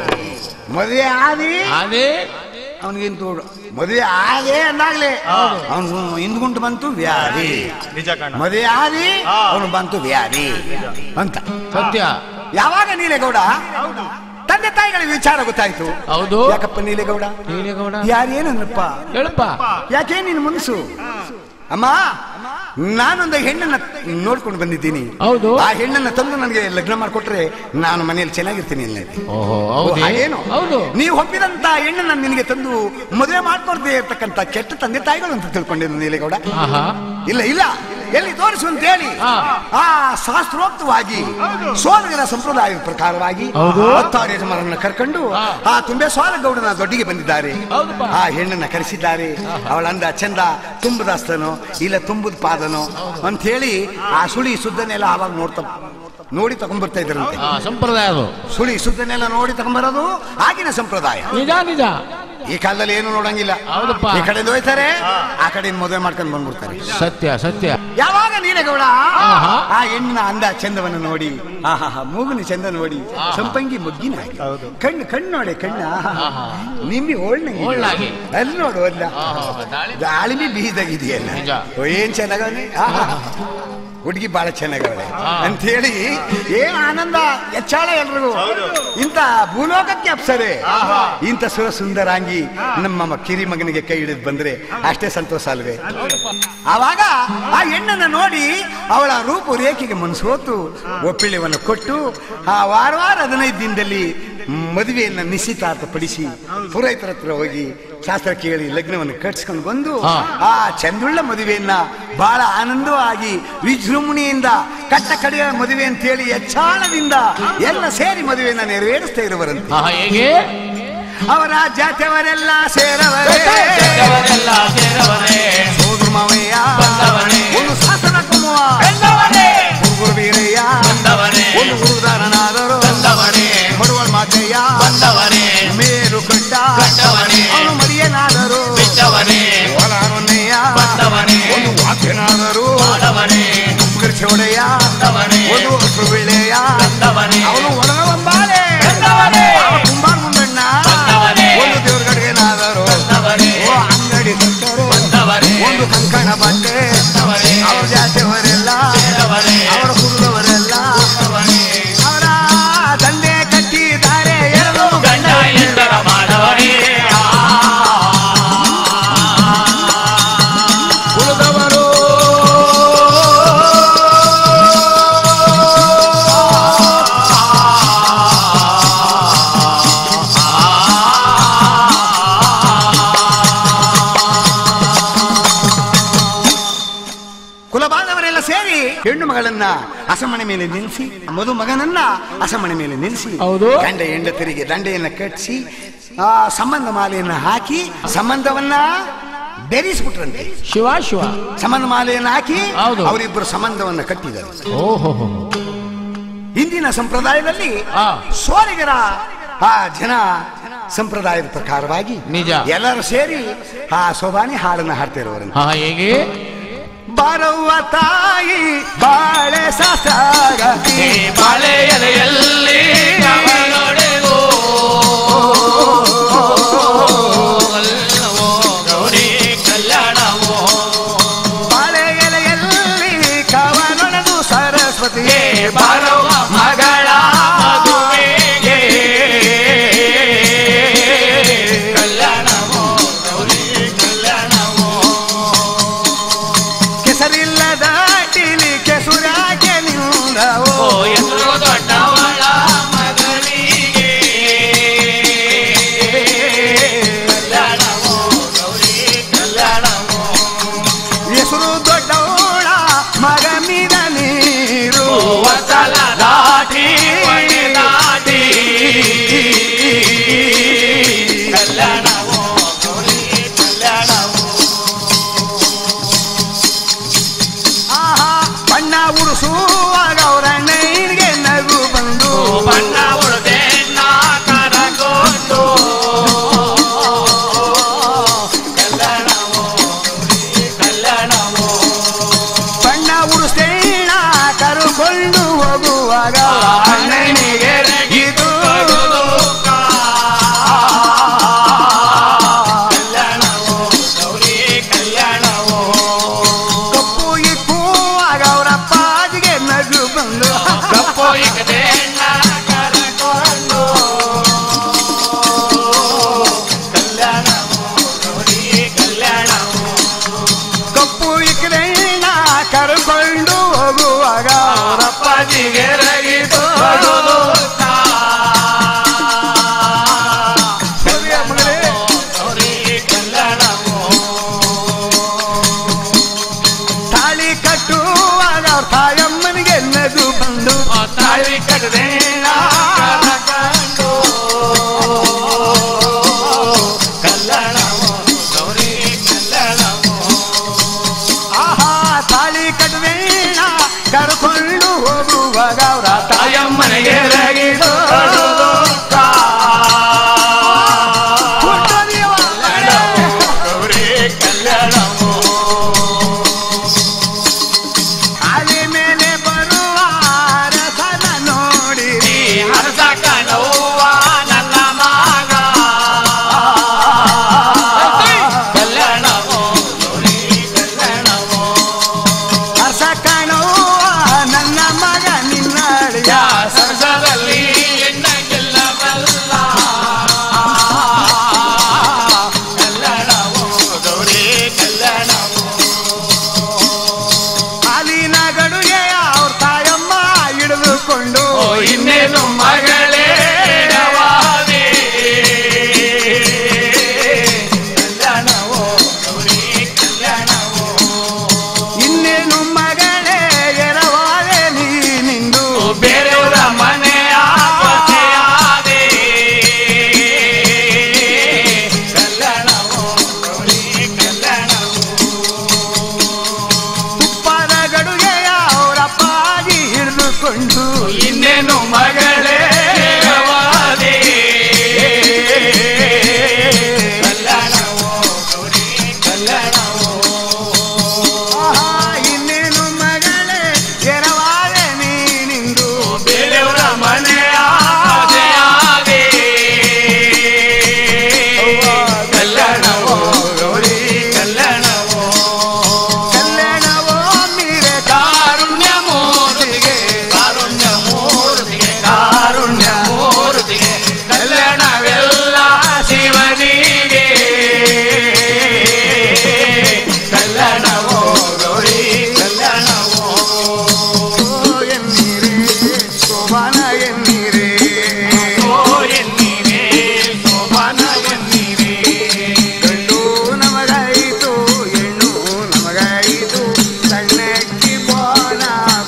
A: ಮದುವೆ ಆದಿ
C: ಅದೇ
A: ಅವನಿಗಿಂತು ಮದುವೆ ಆದೆ ಅಂದಾಗ್ಲೇ ಅವನು ಹಿಂದ್ಗುಂಟು ಬಂತು ವ್ಯಾಧಿ
B: ನಿಜ ಕಣ
A: ಮದುವೆ ಆದಿ ಅವನು ಬಂತು ವ್ಯಾಧಿ ಅಂತ
C: ಸತ್ಯ
A: ಯಾವಾಗ ನೀಲೇಗೌಡ ತಂದೆ ತಾಯಿಗಳ ವಿಚಾರ ಗೊತ್ತಾಯ್ತು
C: ಹೌದು
A: ಯಾಕಪ್ಪ ನೀಲೇಗೌಡ
C: ನೀಲೇಗೌಡ
A: ಯಾರೇನನ್ನಪ್ಪ
C: ಹೇಳಪ್ಪ
A: ಯಾಕೆ ನೀನು ಮನಸ್ಸು ಅಮ್ಮ ನಾನೊಂದು ಹೆಣ್ಣನ್ನ ನೋಡ್ಕೊಂಡು ಬಂದಿದ್ದೀನಿ
C: ಹೌದು
A: ಆ ಹೆಣ್ಣನ್ನ ತಂದು ನನಗೆ ಲಗ್ನ ಮಾಡ್ಕೊಟ್ರೆ ನಾನು ಮನೆಯಲ್ಲಿ ಚೆನ್ನಾಗಿರ್ತೀನಿ ಇಲ್ಲ
C: ಓಹೋ ಹೌದು
A: ಹಾಗೇನು
C: ಹೌದು
A: ನೀವು ಒಪ್ಪಿದಂತ ಹೆಣ್ಣನ್ನ ನಿನಗೆ ತಂದು ಮದುವೆ ಮಾಡ್ಕೊಡ್ದೇ ಇರ್ತಕ್ಕಂಥ ಕೆಟ್ಟ ತಂದೆ ತಾಯಿಗಳು ಅಂತ ತಿಳ್ಕೊಂಡಿದ್ದು ನೀಲೇಗೌಡ
C: ಆಹಾ
A: ಇಲ್ಲ ಇಲ್ಲ ಎಲ್ಲಿ ತೋರಿಸು ಅಂತ ಹೇಳಿ
C: ಹಾ.
A: ಆ ಶಾಸ್ತ್ರೋಕ್ತವಾಗಿ ಸೋದಗರ ಸಂಪ್ರದಾಯದ ಪ್ರಕಾರವಾಗಿ
C: ಹೌದು.
A: ಹತ್ತಾರು ಯಜಮಾನರನ್ನ ಕರ್ಕೊಂಡು
C: ಹಾ.
A: ಆ ತುಂಬೆ ಸೋಲಗೌಡನ ದೊಡ್ಡಿಗೆ ಬಂದಿದ್ದಾರೆ
C: ಹೌದಪ್ಪ.
A: ಆ ಹೆಣ್ಣನ್ನ ಕರೆಸಿದ್ದಾರೆ ಅವಳ ಅಂದ ಚಂದ ತುಂಬದಸ್ತನೋ ಇಲ್ಲ ತುಂಬದ ಪಾದನೋ ಅಂತ ಹೇಳಿ ಆ ಸುಳಿ ಸುದ್ದನೆಲ್ಲ ಆವಾಗ ನೋಡ್ತಾ ನೋಡಿ ತಗೊಂಡ್ಬರ್ತಾ ಇದ್ರಂತೆ
C: ಆ ಸಂಪ್ರದಾಯ ಅದು
A: ಸುಳಿ ಸುದ್ದನೆಲ್ಲ ನೋಡಿ ತಗೊಂಬರೋದು ಆಗಿನ ಸಂಪ್ರದಾಯ
C: ನಿಜ ನಿಜ
A: ಈ ಕಾಲದಲ್ಲಿ ಏನು ನೋಡಂಗಿಲ್ಲ
C: ಹೌದಪ್ಪ.
A: ಈ ಕಡೆಯಿಂದ ಹೋಯ್ತಾರೆ ಆ ಕಡೆಯಿಂದ ಮದುವೆ ಮಾಡ್ಕೊಂಡು ಬಂದ್ಬಿಡ್ತಾರೆ
C: ಸತ್ಯ ಸತ್ಯ
A: ಯಾವಾಗ ನೀಲಗೌಡ
C: ಆಹಾ.
A: ಆ ಹೆಣ್ಣಿನ ಅಂದ ಚಂದವನ್ನು ನೋಡಿ ಆಹಾ ಮೂಗುನ ಚಂದ ನೋಡಿ ಸಂಪಂಗಿ ಮುಗ್ಗಿನ ಹಾಗೆ. ಕಣ್ಣು ಕಣ್ಣು ನೋಡಿ ಕಣ್ಣ
C: ಆಹಾ.
A: ನಿಮ್ಮಿ ಓಳ್ನಂಗೆ ಇದೆ.
C: ಓಳ್ನಾಗೆ.
A: ಅಲ್ಲಿ ನೋಡು ಅಲ್ಲ
C: ಆಹಾ, ದಾಳಿ-
A: ದಾಳಿಮಿ ಬೀದಾಗಿದೆಯಲ್ಲ
C: ನಿಜ.
A: ಓ, ಏನ್ ಚೆನ್ನಾಗವನೆ ಹುಡುಗಿ ಬಹಳ ಚೆನ್ನಾಗವಳೆ
C: ಆ.
A: ಅಂತ ಹೇಳಿ ಏನ್ ಆನಂದ ಹೆಚ್ಚಾಳ ಎಲ್ರಿಗೂ ಇಂಥ ಭೂಲೋಕಕ್ಕೆ ಅಪ್ಸರೆ ಇಂಥ ಸುರ ಸುಂದರಾಂಗಿ ನಮ್ಮ ಕಿರಿ ಮಗನಿಗೆ ಕೈ ಹಿಡಿದು ಬಂದ್ರೆ ಅಷ್ಟೇ ಸಂತೋಷ ಅಲ್ವೇ ಆವಾಗ ಆ ಹೆಣ್ಣನ್ನ ನೋಡಿ ಅವಳ ರೂಪು ರೇಖೆಗೆ ಮನಸ್ಸೋತು ಒಪ್ಪಿಳಿವನ್ನು ಕೊಟ್ಟು ಆ ವಾರ ವಾರ ಹದಿನೈದು ದಿನದಲ್ಲಿ ಮದುವೆಯನ್ನ ನಿಶ್ಚಿತಾರ್ಥ ಪಡಿಸಿ ಪುರೋಹಿತರ ಹತ್ರ ಹೋಗಿ ಶಾಸ್ತ್ರ ಕೇಳಿ ಲಗ್ನವನ್ನು ಕಟ್ಸ್ಕೊಂಡು ಬಂದು
C: ಹಾ.
A: ಆ ಚಂದುಳ್ಳ ಮದುವೆಯನ್ನ ಬಹಳ ಆನಂದವಾಗಿ ವಿಜೃಂಭಣೆಯಿಂದ ಕಟ್ಟ ಕಡೆಯ ಮದುವೆ ಅಂತೇಳಿ ಹೆಚ್ಚಾಳದಿಂದ ಎಲ್ಲ ಸೇರಿ ಮದುವೆಯನ್ನ ನೆರವೇರಿಸ್ತಾ ಇರುವರಂತೆ
C: ಆಹಾ ಹೇಗೆ
A: ಅವರ ಜಾತಿಯವರೆಲ್ಲ ಸೇರವರೇ
C: ಅವರೆಲ್ಲ ಸೇರವರೇ
A: ಸೋದರ ಮಾವಯ್ಯ
C: ಬಂದವರೇ.
A: ಒಂದು ಶಾಸನ ಕೊಮ್ಮುವ
C: ಬಂದವರೇ
A: ಹುಡುಗರು ವೀರಯ್ಯ
C: ಬಂದವರೇ
A: ಒಂದು ಗುರುದಾರನಾದರು
C: ಬಂದವರೇ
A: ಬಡವಳ ಮಾತಯ್ಯ
C: ಬಂದವರೇ
A: ಮೇರು ಕಟ್ಟ
C: ಕಟ್ಟವರೇ.
A: ಅವನು ಮರಿಯನಾದರು
C: ಬಿಟ್ಟವರೇ
A: ಹೊಲಾರೊನ್ನಯ್ಯ
C: ಬಂದವರೇ.
A: ಒಂದು ವಾಕ್ಯನಾದರು
C: ಮಾಡವರೇ
A: ಚೌಡಯ್ಯ
C: ಬಂದವರೇ.
A: ಒಂದು ಅಷ್ಟು ಬೆಳೆಯ
C: ಬಂದವರೇ
A: ಅವನು ಒಳಗ ಒಂಬಾಳೆ
C: ಬಂದವರೇ.
A: ಕುಂಬಾರ ಮುಂದಣ್ಣ
C: ಬಂದವರೇ.
A: ಒಂದು ದೇವ್ರ ಗಡಿಗೆನಾದರು
C: ಬಂದವರೇ.
A: ಓ ಅಂಗಡಿ ಕಟ್ಟರು
C: ಬಂದವರೇ.
A: ಒಂದು ಕಂಕಣ ಬಟ್ಟೆ
C: ಬಂದವರೇ.
A: ಅವ್ರ ಜಾತಿಯವರೆಲ್ಲ
C: ಸೇರವರೇ.
A: ಅವರ ಕುರುಡವರೆಲ್ಲ
C: ಬಂದವರೇ
A: ಅವರ ತಂದೆ ಕಟ್ಟಿ ಹೆಣ್ಣು ಮಗಳನ್ನ ಅಸಮಣೆ ಮೇಲೆ ನಿಲ್ಲಿಸಿ ಮದುಮಗನನ್ನ ಅಸಮಣೆ ಮೇಲೆ ನಿಲ್ಲಿಸಿ
D: ಹೌದು.
A: ಗಂಡ ಹೆಂಡತಿರಿಗೆ ದಂಡೆಯನ್ನ ಕಟ್ಟಿಸಿ ಆ ಸಂಬಂಧ ಮಾಲೆಯನ್ನ ಹಾಕಿ ಸಂಬಂಧವನ್ನ ಬೆರೆಸ್ಬಿಟ್ರಂತೆ
D: ಶಿವ ಶಿವ
A: ಸಂಬಂಧ ಮಾಲೆಯನ್ನ ಹಾಕಿ
D: ಹೌದು.
A: ಅವರಿಬ್ಬರು ಸಂಬಂಧವನ್ನ ಕಟ್ಟಿದರು
D: ಓಹೋ
A: ಇಂದಿನ ಸಂಪ್ರದಾಯದಲ್ಲಿ
D: ಆ.
A: ಸೋಲಿಗರ ಆ ಜನ ಸಂಪ್ರದಾಯದ ಪ್ರಕಾರವಾಗಿ
D: ನಿಜ.
A: ಎಲ್ಲರೂ ಸೇರಿ ಆ ಸೋಬಾನಿ ಹಾಡನ್ನ ಹಾಡ್ತಿರೋರಂತೆ
D: ಹಾ ಹೇಗೆ
A: ಬರುವ ತಾಯಿ ಬಾಳೆ ಶಾಸ್ತ್ರ
C: ಈ ಬಾಳೆ ಎಲೆಯಲ್ಲಿ ಅವಳೊಡೆಗೋ ಅಲ್ಲವೋ ಗೌರಿ ಕಲ್ಯಾಣವೋ
A: ಬಾಳೆ ಎಲೆಯಲ್ಲಿ ಕವನೊಳದು ಸರಸ್ವತಿಯೇ
C: ಬಾರವ ಮಗಳ ಮದುವೆಗೆ ಕಲ್ಯಾಣವೋ ಗೌರಿ ಕಲ್ಯಾಣವೋ
A: ಕೆಸರಿಲ್ಲದ ಟಿಲಿ ಕೆಸುರಾಗೆ ನಿಂದವೋ
C: ಓ ಎದುರು ದೊಡ್ಡವಳ ಮಗನಿಗೆ ಕಲ್ಯಾಣವೋ ಗೌರಿ ಕಲ್ಯಾಣವೋ
A: ಹೆಸರು ದೊಡ್ಡವಳ ಮಗ ಮೀದ ನೀರು
C: ವಸಲ ದಾಟಿ ವನೆ ದಾಟಿ ಕಲ್ಯಾಣವೋ ಗೌರಿ ಕಲ್ಯಾಣವೋ
A: ಆಹಾ ಬಣ್ಣ ಉಡಿಸುವಾಗ ಅವರ ನೈನ್ಗೆ ನಗು ಬಂದು
C: ಬಣ್ಣ ಉಳ್ದೆನ್ನ ಕರಗೊಂಡು ಕಲ್ಯಾಣವೋ ಗೌರಿ ಕಲ್ಯಾಣವೋ
A: ಬಣ್ಣ ಉಡಿಸ್ತೇಣ ಕರುಕೊಂಡು ಹೋಗುವಾಗ
C: ಅಣ್ಣನಿಗೆ
A: ಇದು
C: ಕಲ್ಯಾಣವೋ ಗೌರಿ ಕಲ್ಯಾಣವೋ
A: ಕಪ್ಪು ಇಕ್ಕುವಾಗ ಅವರ ಪಾದಿಗೆ ನಗು ಬಂದು
C: ಕಪ್ಪು ಇಕ್ಕದೇನ ಕರಕೊಂಡು ಕಲ್ಯಾಣವೋ ಗೌರಿ ಕಲ್ಯಾಣವೋ
A: ಕಪ್ಪು ಇಕ್ಕದೇಣ ಕರ್ಕೊಂಡು ಹೋಗುವಾಗ ಅವರ
C: ಅಪ್ಪಾಜಿಗೆ ರಗಿದು
A: ಮಗಳೇ
C: ಗೌರಿ ಕಲ್ಯಾಣವೋ
A: ತಾಳಿ ಕಟ್ಟುವಾಗ ಅವ್ರ ತಾಯಮ್ಮನಿಗೆ ನಗು ಬಂದು
C: ತಾಳಿ ಕಟ್ಟದೇನ ಕರಕೊಂಡು ಕಲ್ಯಾಣವೋ ಗೌರಿ ಕಲ್ಯಾಣವೋ
A: ಆಹಾ ತಾಳಿ ಕಟ್ಟದೇಣ ಕರ್ಕೊಂಡು ಹೋಗುವಾಗ ಅವರ
C: ತಾಯಮ್ಮನಿಗೆ ರಗಿದು ಗೌರಿ ಕಲ್ಯಾಣವೋ
A: ಅಲೆ ಮೇಲೆ ಬರುವ ರಸನ ನೋಡಿರಿ
C: ಈ ಹರಸಕ ನೋವ ನನ್ನ ಮಗ ಕಲ್ಯಾಣವೋ ಗೌರಿ ಕಲ್ಯಾಣವೋ
A: ಹರ್ಷ ಕಾಣುವ ನನ್ನ ಮಗ ನಿನ್ನಳಿಯ
C: ಯಾ ಸರಸದಲ್ಲಿ ಎಣ್ಣ ಗೆಲ್ಲಬಲ್ಲ ಕಲ್ಯಾಣವೋ ಗೌರಿ ಕಲ್ಯಾಣವೋ
A: ಹಾಲಿನ ಗಡುಗೆ ಅವ್ರ ತಾಯಮ್ಮ ಹಿಡಿದುಕೊಂಡು
C: ಓ ಇನ್ನೇನು ಮಗಳೇ ನವಾದೆ ಕಲ್ಯಾಣವೋ ಗೌರಿ ಕಲ್ಯಾಣವೋ
A: ಇನ್ನೇನು ಮಗಳೇ ಎರವಾಲೆ ನೀನಿಂದು
C: ಓ ಬೇರೆಯವರ ಮನೆಯ ಪತಿಯಾದೆ ಕಲ್ಯಾಣವೋ ಗೌರಿ ಕಲ್ಯಾಣವೋ
A: ತುಪ್ಪದ ಗಡುಗೆ ಅವರ ಅಪ್ಪಾಜಿ ಹಿಡಿದುಕೊಂಡು
C: ಇನ್ನೇನು ಮಗಳೇ ನವಾದೆ ಕಲ್ಯಾಣವೋ ಗೌರಿ ಕಲ್ಯಾಣವೋ
A: ಆಹಾ ಇನ್ನೇನು ಮಗಳೇ ಎರವಾಲೆ ನೀನಿಂದು
C: ಬೇರೆಯವರ ಮನೆಯ ಪತಿಯಾದೆ ಕಲ್ಯಾಣವೋ ಗೌರಿ ಕಲ್ಯಾಣವೋ
A: ಕಲ್ಯಾಣವೋ ಮೀರೆ
C: ಕಾರುಣ್ಯ ಮೂರ್ತಿಗೆ ಕಾರುಣ್ಯ ಮೂರ್ತಿಗೆ ಕಾರುಣ್ಯ ಮೂರ್ತಿಗೆ ಕಲ್ಯಾಣವೆಲ್ಲ ಶಿವನಿಗೆ ಕಲ್ಯಾಣವೋ ಗೌರಿ ಕಲ್ಯಾಣವೋ
A: ಎನ್ನೀರೇ ಶೋಭಾನ ಎನ್ನೀರೇ
C: ಓ ಎನ್ನೀರೇ ಶೋಭಾನ ಎನ್ನೀರೇ
A: ಗಂಡು ನಮಗಾಯಿತು ಹೆಣ್ಣು ನಮಗಾಯಿತು ಸಣ್ಣಕ್ಕಿ ಬೋನ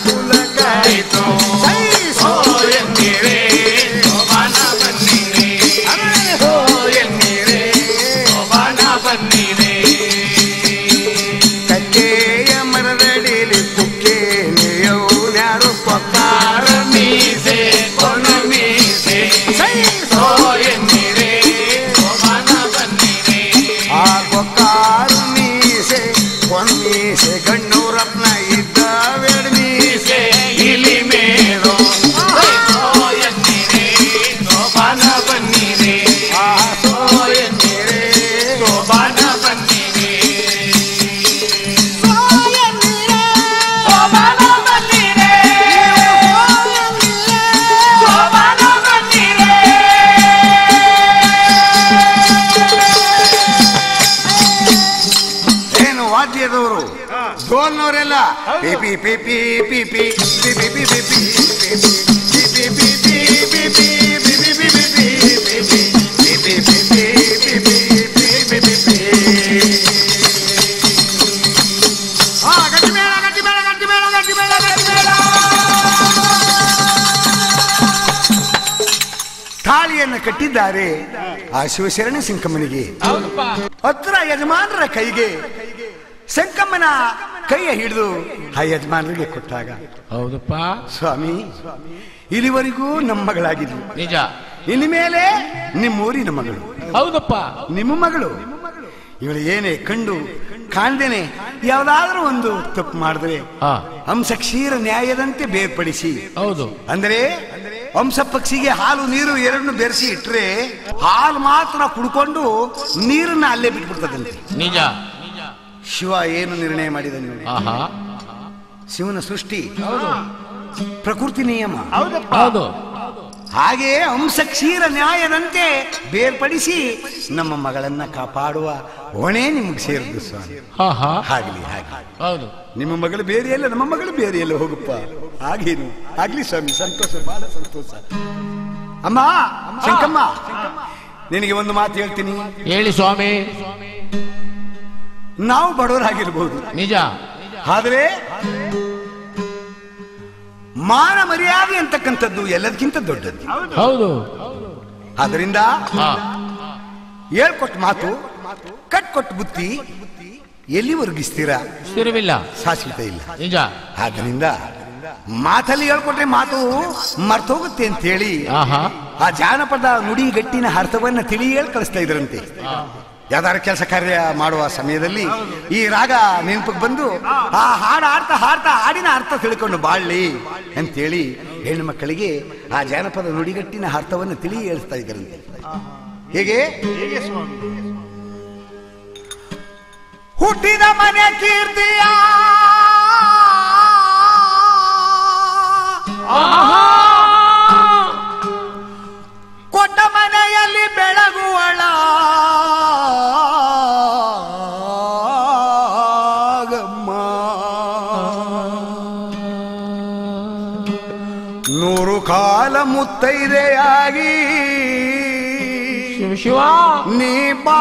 A: ಸೋಲ್ನವರೆಲ್ಲ ಪಿ ಪಿ ಪಿ ಪಿ ಪಿ ಪಿ ಪಿ ಪಿ ಪಿ ಪಿ ಪಿ ಪಿ ಪಿ ಪಿ ಆ ಗಟ್ಟಿ ಮೇಳ ಗಟ್ಟಿ ಮೇಳ ಗಟ್ಟಿ ಮೇಳ ಗಟ್ಟಿ ಮೇಳ ಗಟ್ಟಿ ಮೇಳ ತಾಳಿಯನ್ನು ಕಟ್ಟಿದ್ದಾರೆ ಆ ಶಿವಶರಣ ಸಿಂಕಮ್ಮನಿಗೆ
C: ಹೌದಪ್ಪ
A: ಹತ್ರ ಯಜಮಾನರ ಕೈಗೆ ಸಂಕಮ್ಮನ ಕೈಯ ಹಿಡಿದು ಆ ಯಜಮಾನರಿಗೆ ಕೊಟ್ಟಾಗ
C: ಹೌದಪ್ಪ
A: ಸ್ವಾಮಿ ಇಲ್ಲಿವರೆಗೂ ನಮ್ಮ ಮಗಳಾಗಿದ್ಲು
C: ನಿಜ
A: ಇನ್ನು ಮೇಲೆ ನಿಮ್ಮೂರಿನ ಮಗಳು
C: ಹೌದಪ್ಪ
A: ನಿಮ್ಮ ಮಗಳು ಇವಳು ಏನೇ ಕಂಡು ಕಾಣ್ದೇನೆ ಯಾವ್ದಾದ್ರೂ ಒಂದು ತಪ್ಪು ಮಾಡಿದ್ರೆ
C: ಹಾ
A: ಹಂಸ ಕ್ಷೀರ ನ್ಯಾಯದಂತೆ ಬೇರ್ಪಡಿಸಿ
C: ಹೌದು
A: ಅಂದರೆ ಹಂಸ ಪಕ್ಷಿಗೆ ಹಾಲು ನೀರು ಎರಡನ್ನು ಬೆರೆಸಿ ಇಟ್ರೆ ಹಾಲು ಮಾತ್ರ ಕುಡ್ಕೊಂಡು ನೀರನ್ನ ಅಲ್ಲೇ ಬಿಟ್ಬಿಡ್ತದಂತೆ
C: ನಿಜ
A: ಶಿವ ಏನು ನಿರ್ಣಯ ಮಾಡಿದನು
C: ಆಹಾ
A: ಶಿವನ ಸೃಷ್ಟಿ ಪ್ರಕೃತಿ ನಿಯಮ
C: ಹೌದು
A: ಹಾಗೆ ಹಂಸ ಕ್ಷೀರ ನ್ಯಾಯದಂತೆ ಬೇರ್ಪಡಿಸಿ ನಮ್ಮ ಮಗಳನ್ನ ಕಾಪಾಡುವ ಹೊಣೆ ನಿಮ್ಗೆ ಸೇರಿದ್ದು ಸ್ವಾಮಿ
C: ಹಾ ಹಾ
A: ಆಗ್ಲಿ ಹಾಗೆ
C: ಹೌದು
A: ನಿಮ್ಮ ಮಗಳು ಬೇರೆಯಲ್ಲ ನಮ್ಮ ಮಗಳು ಬೇರೆಯಲ್ಲ ಹೋಗಪ್ಪ ಹಾಗೇನು ಆಗ್ಲಿ ಸ್ವಾಮಿ ಸಂತೋಷ ಬಹಳ ಸಂತೋಷ ಅಮ್ಮ ಶಂಕಮ್ಮ ನಿನಗೆ ಒಂದು ಮಾತು ಹೇಳ್ತೀನಿ
C: ಹೇಳಿ ಸ್ವಾಮಿ
A: ನಾವು ಬಡವರಾಗಿರ್ಬೋದು
C: ನಿಜ
A: ಆದ್ರೆ ಮಾನ ಮರ್ಯಾದೆ ಅಂತಕ್ಕಂಥದ್ದು ಎಲ್ಲದಕ್ಕಿಂತ ದೊಡ್ಡದ್ದು
C: ಹೌದು
A: ಆದ್ರಿಂದ
C: ಹಾ
A: ಹೇಳ್ಕೊಟ್ಟ ಮಾತು ಕಟ್ಕೊಟ್ಟ ಬುತ್ತಿ ಎಲ್ಲಿವರೆಗೂ ಸ್ಥಿರ
C: ಸ್ಥಿರವಿಲ್ಲ
A: ಶಾಶ್ವತ ಇಲ್ಲ
C: ನಿಜ
A: ಆದ್ರಿಂದ ಮಾತಲ್ಲಿ ಹೇಳ್ಕೊಟ್ರೆ ಮಾತು ಮರ್ತೋಗುತ್ತೆ ಅಂತ ಹೇಳಿ
C: ಆಹಾ
A: ಆ ಜಾನಪದ ನುಡಿಗಟ್ಟಿನ ಅರ್ಥವನ್ನ ತಿಳಿ ಹೇಳಿ ಕಳಿಸ್ತಾ ಇದ್ರಂತೆ ಯಾವ್ದಾರ ಕೆಲಸ ಕಾರ್ಯ ಮಾಡುವ ಸಮಯದಲ್ಲಿ ಈ ರಾಗ ನೆನಪಿಗೆ ಬಂದು ಆ ಹಾಡು ಹಾಡ್ತಾ ಹಾಡ್ತಾ ಹಾಡಿನ ಅರ್ಥ ತಿಳ್ಕೊಂಡು ಬಾಳ್ಲಿ ಅಂತೇಳಿ ಹೆಣ್ಣು ಮಕ್ಕಳಿಗೆ ಆ ಜಾನಪದ ನುಡಿಗಟ್ಟಿನ ಅರ್ಥವನ್ನು ತಿಳಿ ಹೇಳಿಸ್ತಾ ಇದ್ರಂತೆ ಹೇಗೆ ಹುಟ್ಟಿದ ಮನೆ ಕೀರ್ತಿಯ ಕೊಟ್ಟ ಮನೆಯಲ್ಲಿ ಬೆಳಗುವಳ ನೂರು ಕಾಲ ಮುತ್ತೈದೆಯಾಗಿ
C: ಶಿವ ಶಿವ
A: ನೀ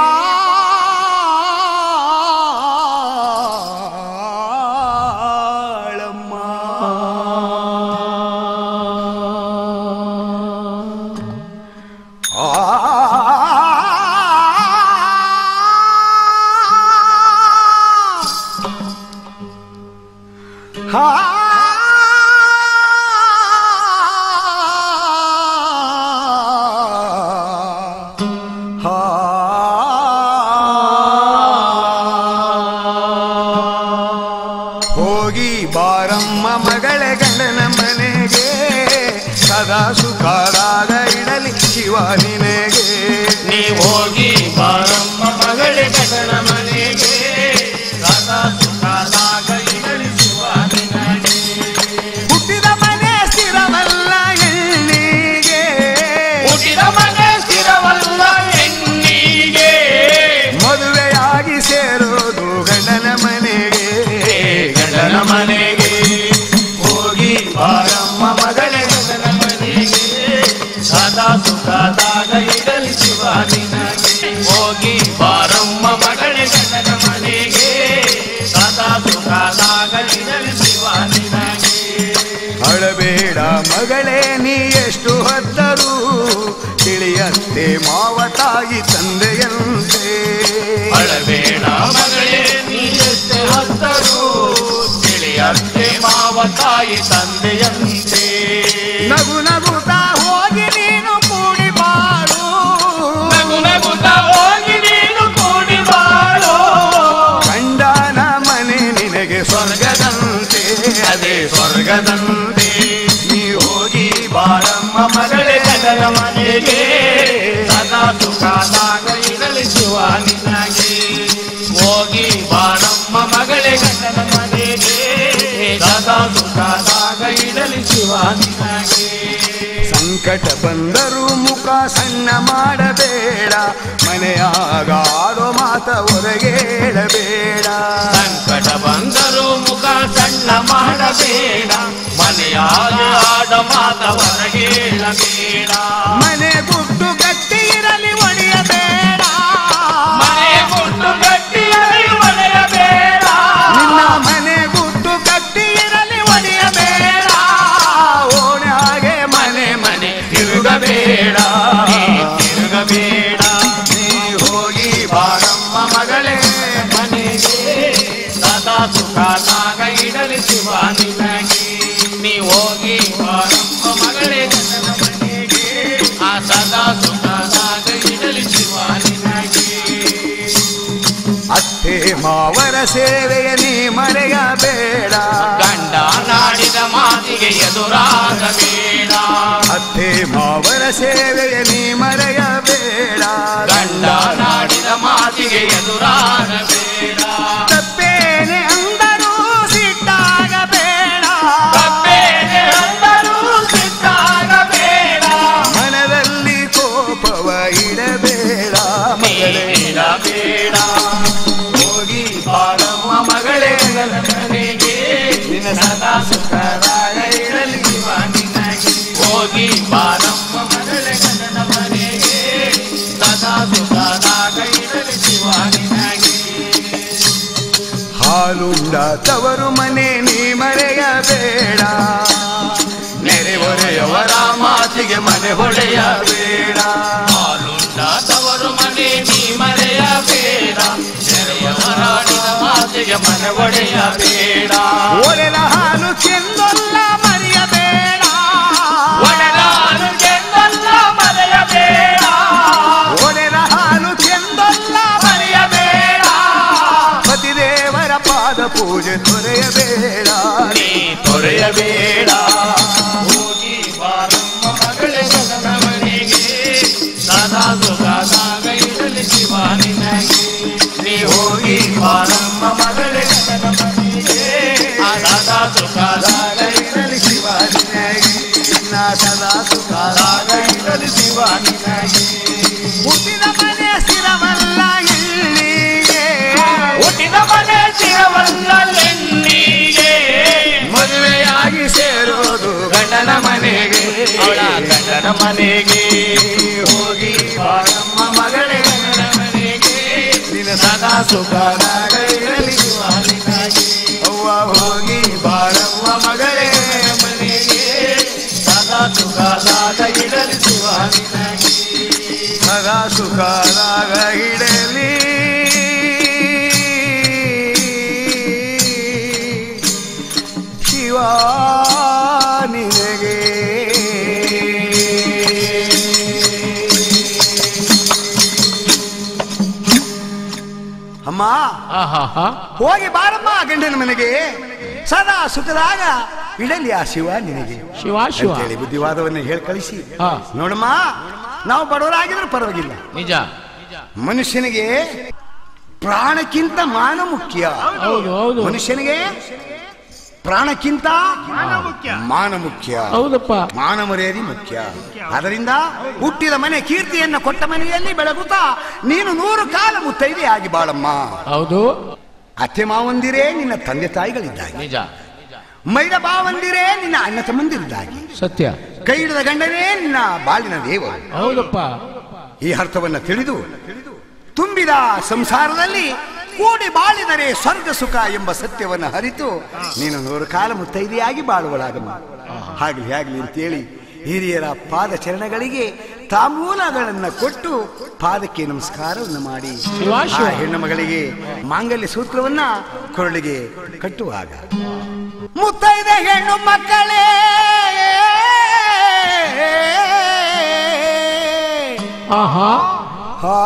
A: ಬಾಳಮ್ಮ ಆ ಹೋಗಿ ಬಾರಮ್ಮ ಮಗಳ ಗಂಡನ ಮನೆಗೆ ಸದಾ ಸುಖದಾಗ ಇಡಲಿ ಶಿವ ನಿನಗೆ
B: ನೀ ಹೋಗಿ ಬಾರಮ್ಮ ಮಗಳೇ ಗಗನ ಮನೆಗೆ ಸದಾ ಸುಖದಾಗ ಇರಲಿಸುವ ನಿನಗೆ
A: ಹುಟ್ಟಿದ ಮನೆ ಸ್ಥಿರವಲ್ಲ ಹೆಣ್ಣಿಗೆ
B: ಹುಟ್ಟಿದ ಮನೆ ಸ್ಥಿರವಲ್ಲ ಹೆಣ್ಣಿಗೆ
A: ಮದುವೆಯಾಗಿ ಸೇರೋದು ಗಂಡನ ಮನೆಗೆ
B: ಗಂಡನ ಮನೆಗೆ ಹೋಗಿ ಬಾರಮ್ಮ ಮಗಳೇ ಗಗನ ಮನೆಗೆ ಸದಾ ಸುಖದಾಗ ಇರಲಿಸುವ ನಿನಗೆ ಹೋಗಿ ಬಾರಮ್ಮ ಮಗಳೇ ಗಗನ ಮನೆಗೆ ಸದಾ ಸುಖದಾಗ ಇರಲಿಸುವ ನಿನಗೆ
A: ಅಳಬೇಡ ಮಗಳೇ ನೀ ಎಷ್ಟು ಹೊತ್ತರೂ ತಿಳಿಯತ್ತೆ ಮಾವ ತಾಯಿ ತಂದೆಯಂತೆ
B: ಅಳಬೇಡ ಮಗಳೇ ನೀನೆಷ್ಟೇ ಹತ್ತರು ತಿಳಿಯಂತೆ ಮಾವ ತಾಯಿ ತಂದೆಯಂತೆ
A: ನಗು ನಗುತ್ತಾ ಹೋಗಿ ನೀನು ಕೂಡಿ ಬಾಳು
B: ನಗು ನಗುತ್ತಾ ಹೋಗಿ ನೀನು ಕೂಡಿ ಬಾಳು
A: ಗಂಡನ ಮನೆ ನಿನಗೆ ಸ್ವರ್ಗದಂತೆ
B: ಅದೇ ಸ್ವರ್ಗದಂತೆ
A: ನೀ ಹೋಗಿ
B: ಬಾರಮ್ಮ ಮಗಳೇ ಗಗನ ಮನೆಗೆ ಸದಾ ಸುಖದಾಗ ಇರಲಿ ಶಿವ ನಿನಗೆ ಹೋಗಿ ಬಾರಮ್ಮ ಮಗಳೇ ಗಗನ ಮನೆಗೆ ಸದಾ ಸುಖದಾಗ ಇರಲಿ ಶಿವ ನಿನಗೆ
A: ಸಂಕಟ ಬಂದರೂ ಮುಖ ಸಣ್ಣ ಮಾಡಬೇಡ ಮನೆಯಾಗ ಆಡೋ ಮಾತು ಮಾತ ಹೊರಗೇಳಬೇಡ
C: ಸಂಕಟ ಬಂದರೂ ಮುಖ ಸಣ್ಣ ಮಾಡಬೇಡ ಮನೆಯಾಗ ಆಡ ಮಾತ ಹೊರಗೇಳಬೇಡ
A: ಮನೆ ಗುಟ್ಟು ಗಟ್ಟಿ ಇರಲಿ ಒಡೆಯಬೇಡ
C: ಮನೆ ಮುಟ್ಟು ಗಟ್ಟಿಯಲ್ಲಿ ಒಡೆಯಬೇಡ
A: ನಿನ್ನ ಮನೆ ಗುಟ್ಟು ಗಟ್ಟಿ ಇರಲಿ ಒಡೆಯಬೇಡ ಓಣ್ಯಾಗೆ ಮನೆ
C: ಮನೆ ತಿರುಗಬೇಡ ನೀ ತಿರುಗಬೇಡ
A: ನೀ ಹೋಗಿ ಬಾರಮ್ಮ ಮಗಳೇ
C: ಮನೆಗೆ ಸದಾ ಸುಖನಾಗ ಇಡಲಿ ಶಿವ ನಿನಗೆ ನೀ ಹೋಗಿ ಬಾರಮ್ಮ ಮಗಳೇ ನನ್ನ ಮನೆಗೆ ಆ ಸದಾ ಸುಖನಾಗ ಇಡಲಿ ಶಿವ ನಿನಗೆ
A: ಅತ್ತೆ ಮಾವರ ಸೇವೆಯ ನೀ ಮರೆಯಬೇಡ
C: ಗಂಡ ನಾಡಿದ ಮಾತಿಗೆ ಎದುರಾಗಬೇಡ
A: ಅತ್ತೆ ಮಾವರ ಸೇವೆಯ ನೀ ಮರೆಯಬೇಡ
C: ಗಂಡ ನಾಡಿದ ಮಾತಿಗೆ ಎದುರಾಗಬೇಡ
A: ತಪ್ಪೇನೆ ಅಂದರೂ ಸಿಟ್ಟಾಗಬೇಡ
C: ತಪ್ಪೇನೆ ಅಂದರೂ ಸಿಟ್ಟಾಗಬೇಡ
A: ಮನದಲ್ಲಿ ಕೋಪವ ಇಡಬೇಡ ಮಗಳೇ
C: ನೀಡಬೇಡ
A: ಹೋಗಿ
C: ಬಾಳಮ್ಮ ಮಗಳೇ ನನ್ನ ಮನೆಗೆ
A: ನಿನ್ನ
C: ಸದಾ ಸುಖದಾಗ ಇರಲಿ ಶಿವ ನಿನಗೆ ಹೋಗಿ ಬಾಳಮ್ಮ ಮಗಳೇ ನನ್ನ ಮನೆಗೆ ಸದಾ ಸುಖದಾಗ ಇರಲಿ ಶಿವ ನಿನಗೆ
A: ಹಾಲುಂಡ ತವರು ಮನೆ ನೀ ಮರೆಯಬೇಡ
C: ನೆರೆಹೊರೆಯವರ ಮಾತಿಗೆ ಮನೆ ಹೊಡೆಯಬೇಡ ಹಾಲುಂಡ ತವರು ಮನೆ ನೀ ಮರೆಯಬೇಡ ನೆರೆಯವರಾಡಿದ ಮಾತಿಗೆ ಮನೆ ಹೊಡೆಯಬೇಡ
A: ಒಡೆದ ಹಾಲು ಚೆಂದಲ್ಲ ಮರೆಯಬೇಡ
C: ಒಡೆದಾರು ಕೆಂದಲ್ಲ ಮರೆಯಬೇಡ
A: ಒಡೆದ ಹಾಲು ಚೆಂದಲ್ಲ
C: ಮರೆಯಬೇಡ
A: ಪತಿದೇವರ ಪಾದ ಪೂಜೆ ತೊರೆಯಬೇಡ
C: ನೀ ತೊರೆಯಬೇಡ ಹೋಗಿ ಬಾರಮ್ಮ ಮಗಳೇ ನನ್ನ ಮನೆಗೆ ಸದಾ ಸುಖದಾಗ ಇರಲಿ ಶಿವ ನಿನಗೆ ನೀ ಹೋಗಿ ಬಾರಮ್ಮ ಮಗಳೇ ನನ್ನ ಮನೆಗೆ ಆ ಸದಾ ಸುಖದಾಗ ಇರಲಿ ಶಿವ ನಿನಗೆ
A: ನಾ ಸದಾ ಸುಖದಾಗ
C: ಇರಲಿ ಶಿವ ನಿನಗೆ
A: ಹುಟ್ಟಿದ ಮನೆ ಸ್ಥಿರವಲ್ಲ ಇಲ್ಲಿಗೆ
C: ಹುಟ್ಟಿದ ಮನೆ ಚಿರವಲ್ಲೆನ್ನಿಗೆ
A: ಮದುವೆಯಾಗಿ ಸೇರೋದು
C: ಗಂಡನ ಮನೆಗೆ ಅವಳ ಗಂಡನ ಮನೆಗೆ
A: ಹೋಗಿ
C: ಬಾರಮ್ಮ ಮಗಳೇ ಗಂಡನ ಮನೆಗೆ ನಿನ್ನ ಸದಾ ಸುಖದಾಗ ಇರಲಿ ಶಿವಾನಿಗಾಗಿ
A: ಅವ್ವ ಹೋಗಿ ಬಾರವ್ವ ಮಗಳೇ
C: ಮನೆಗೆ ಸದಾ ಸುಖದಾಗ ಇರಲಿ ಶಿವಾನಿಗಾಗಿ
A: ಸದಾ ಸುಖದಾಗ ಇಡಲಿ ಶಿವ ನಿನಗೆ ಅಮ್ಮ ಹೋಗಿ ಬಾರಮ್ಮ ಗಂಡನ ಮನೆಗೆ ಸದಾ ಸುಖದಾಗ ಇಡಲಿ ಆ ಶಿವ ನಿನಗೆ
D: ಶಿವ ಶಿವ
A: ಅಂತೇಳಿ ಬುದ್ಧಿವಾದವನ್ನು ಹೇಳಿ ಕಳಿಸಿ
D: ಹಾ.
A: ನೋಡಮ್ಮ ನಾವು ಬಡವರಾಗಿದ್ರೆ ಪರವಾಗಿಲ್ಲ
D: ನಿಜ
A: ಮನುಷ್ಯನಿಗೆ ಪ್ರಾಣಕ್ಕಿಂತ ಮಾನ ಮುಖ್ಯ
D: ಹೌದು ಹೌದು
A: ಮನುಷ್ಯನಿಗೆ ಪ್ರಾಣಕ್ಕಿಂತ ಮಾನ ಮುಖ್ಯ
D: ಹೌದಪ್ಪ
A: ಮಾನ ಮರ್ಯಾದೆ ಮುಖ್ಯ ಅದರಿಂದ ಹುಟ್ಟಿದ ಮನೆ ಕೀರ್ತಿಯನ್ನು ಕೊಟ್ಟ ಮನೆಯಲ್ಲಿ ಬೆಳಗುತ್ತಾ ನೀನು ನೂರು ಕಾಲ ಮುತ್ತೈದೆ ಆಗಿ ಬಾಳಮ್ಮ
D: ಹೌದು
A: ಅತ್ತೆ ಮಾವಂದಿರೇ ನಿನ್ನ ತಂದೆ ತಾಯಿಗಳಿದ್ದಾಗಿ
D: ನಿಜ
A: ಮೈದ ಬಾವಂದಿರೇ ನಿನ್ನ ಅಣ್ಣ ತಮ್ಮಂದಿರಿದ್ದಾಗಿ
D: ಸತ್ಯ
A: ಕೈ ಹಿಡಿದ ಗಂಡನೇ ನಿನ್ನ ಬಾಳಿನ ದೇವರು
D: ಹೌದಪ್ಪ
A: ಈ ಅರ್ಥವನ್ನ ತಿಳಿದು ತುಂಬಿದ ಸಂಸಾರದಲ್ಲಿ ಕೂಡಿ ಬಾಳಿದರೆ ಸ್ವರ್ಗ ಸುಖ ಎಂಬ ಸತ್ಯವನ್ನು ಹರಿತು ನೀನು ನೂರು ಕಾಲ ಮುತ್ತೈದೆಯಾಗಿ ಬಾಳುವಳಾಗಮ್ಮ ಆಗ್ಲಿ ಆಗ್ಲಿ ಅಂತೇಳಿ ಹಿರಿಯರ ಪಾದ ಚರಣಗಳಿಗೆ ತಾಂಬೂಲಗಳನ್ನ ಕೊಟ್ಟು ಪಾದಕ್ಕೆ ನಮಸ್ಕಾರವನ್ನು ಮಾಡಿ
D: ಶಿವ,
A: ಆ
D: ಶಿವ.
A: ಹೆಣ್ಣು ಮಗಳಿಗೆ ಮಾಂಗಲ್ಯ ಸೂತ್ರವನ್ನ ಕೊರಳಿಗೆ ಕಟ್ಟುವಾಗ ಮುತ್ತೈದೆ ಹೆಣ್ಣು ಮಕ್ಕಳೇ
D: ಆಹಾ
A: ಆ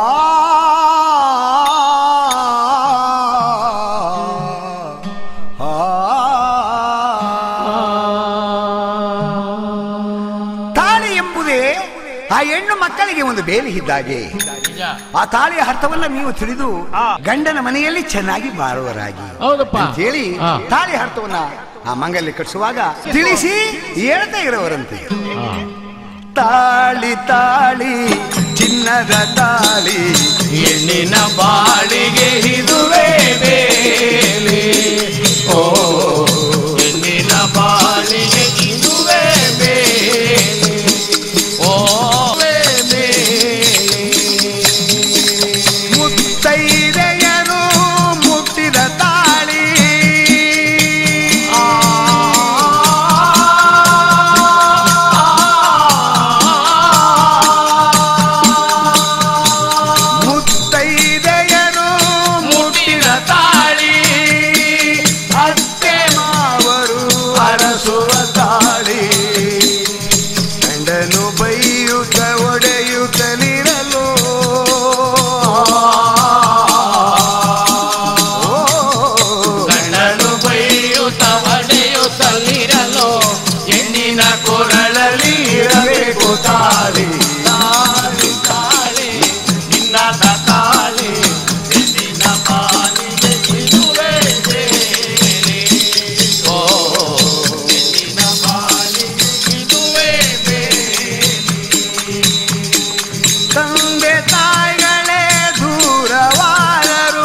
A: ತಾಳಿ ಎಂಬುದೇ ಆ ಹೆಣ್ಣು ಮಕ್ಕಳಿಗೆ ಒಂದು ಬೇಲಿ ಇದ್ದಾಗೆ
D: ನಿಜ
A: ಆ ತಾಳಿಯ ಅರ್ಥವನ್ನ ನೀವು ತಿಳಿದು ಗಂಡನ ಮನೆಯಲ್ಲಿ ಚೆನ್ನಾಗಿ ಬಾಳುವರಾಗಿ
D: ಹೌದಪ್ಪ
A: ಹೇಳಿ
D: ಹಾ.
A: ತಾಳಿ ಅರ್ಥವನ್ನ ಆ ಮಂಗಲ್ಯ ಕಟ್ಟಿಸುವಾಗ ತಿಳಿಸಿ ಹೇಳ್ತಾ ಇರೋವರಂತೆ
D: ಹಾ.
A: ತಾಳಿ ತಾಳಿ ಚಿನ್ನದ ತಾಳಿ
C: ಹೆಣ್ಣಿನ ಬಾಳಿಗೆ ಇದುವೇ ಬೇಲಿ ಓ ಹೆಣ್ಣಿನ ಬಾಳಿಗೆ ಇದುವೇ ಬೇಲಿ ಓ ಬೇಲಿ
A: ಮುತ್ತೈದೆಯರು ಮುಟ್ಟಿದ ತಾಳಿ ಮುತ್ತೈದೆಯರು
C: ಮುಟ್ಟಿದ ತಾಳಿ
A: ಅತ್ತೆ ಮಾವರು ಅರಸುವ ತಾಳಿ ಗಂಡನು ಬೈಯುತ್ತ ಒಡೆಯುತ್ತಲಿರಲು
C: ಗಂಡನು ಬೈಯುತ್ತ ಒಡೆಯುತ್ತಲಿರಲು ಹೆಣ್ಣಿನ ಕೊರಳಲ್ಲಿ ಇರಬೇಕು ತಾಳಿ ತಾಳಿ ತಾಳಿ ನಿನ್ನದ ತಾಳಿ ಹೆಣ್ಣಿನ ಪಾಲಿಗೆ ಇದುವೇ ಬೇಲಿ. ಓ ಹೆಣ್ಣಿನ ಪಾಲಿಗೆ ಇದುವೇ ಬೇಲಿ.
A: ತಂದೆ ತಾಯಿಗಳೇ ದೂರವಾದರು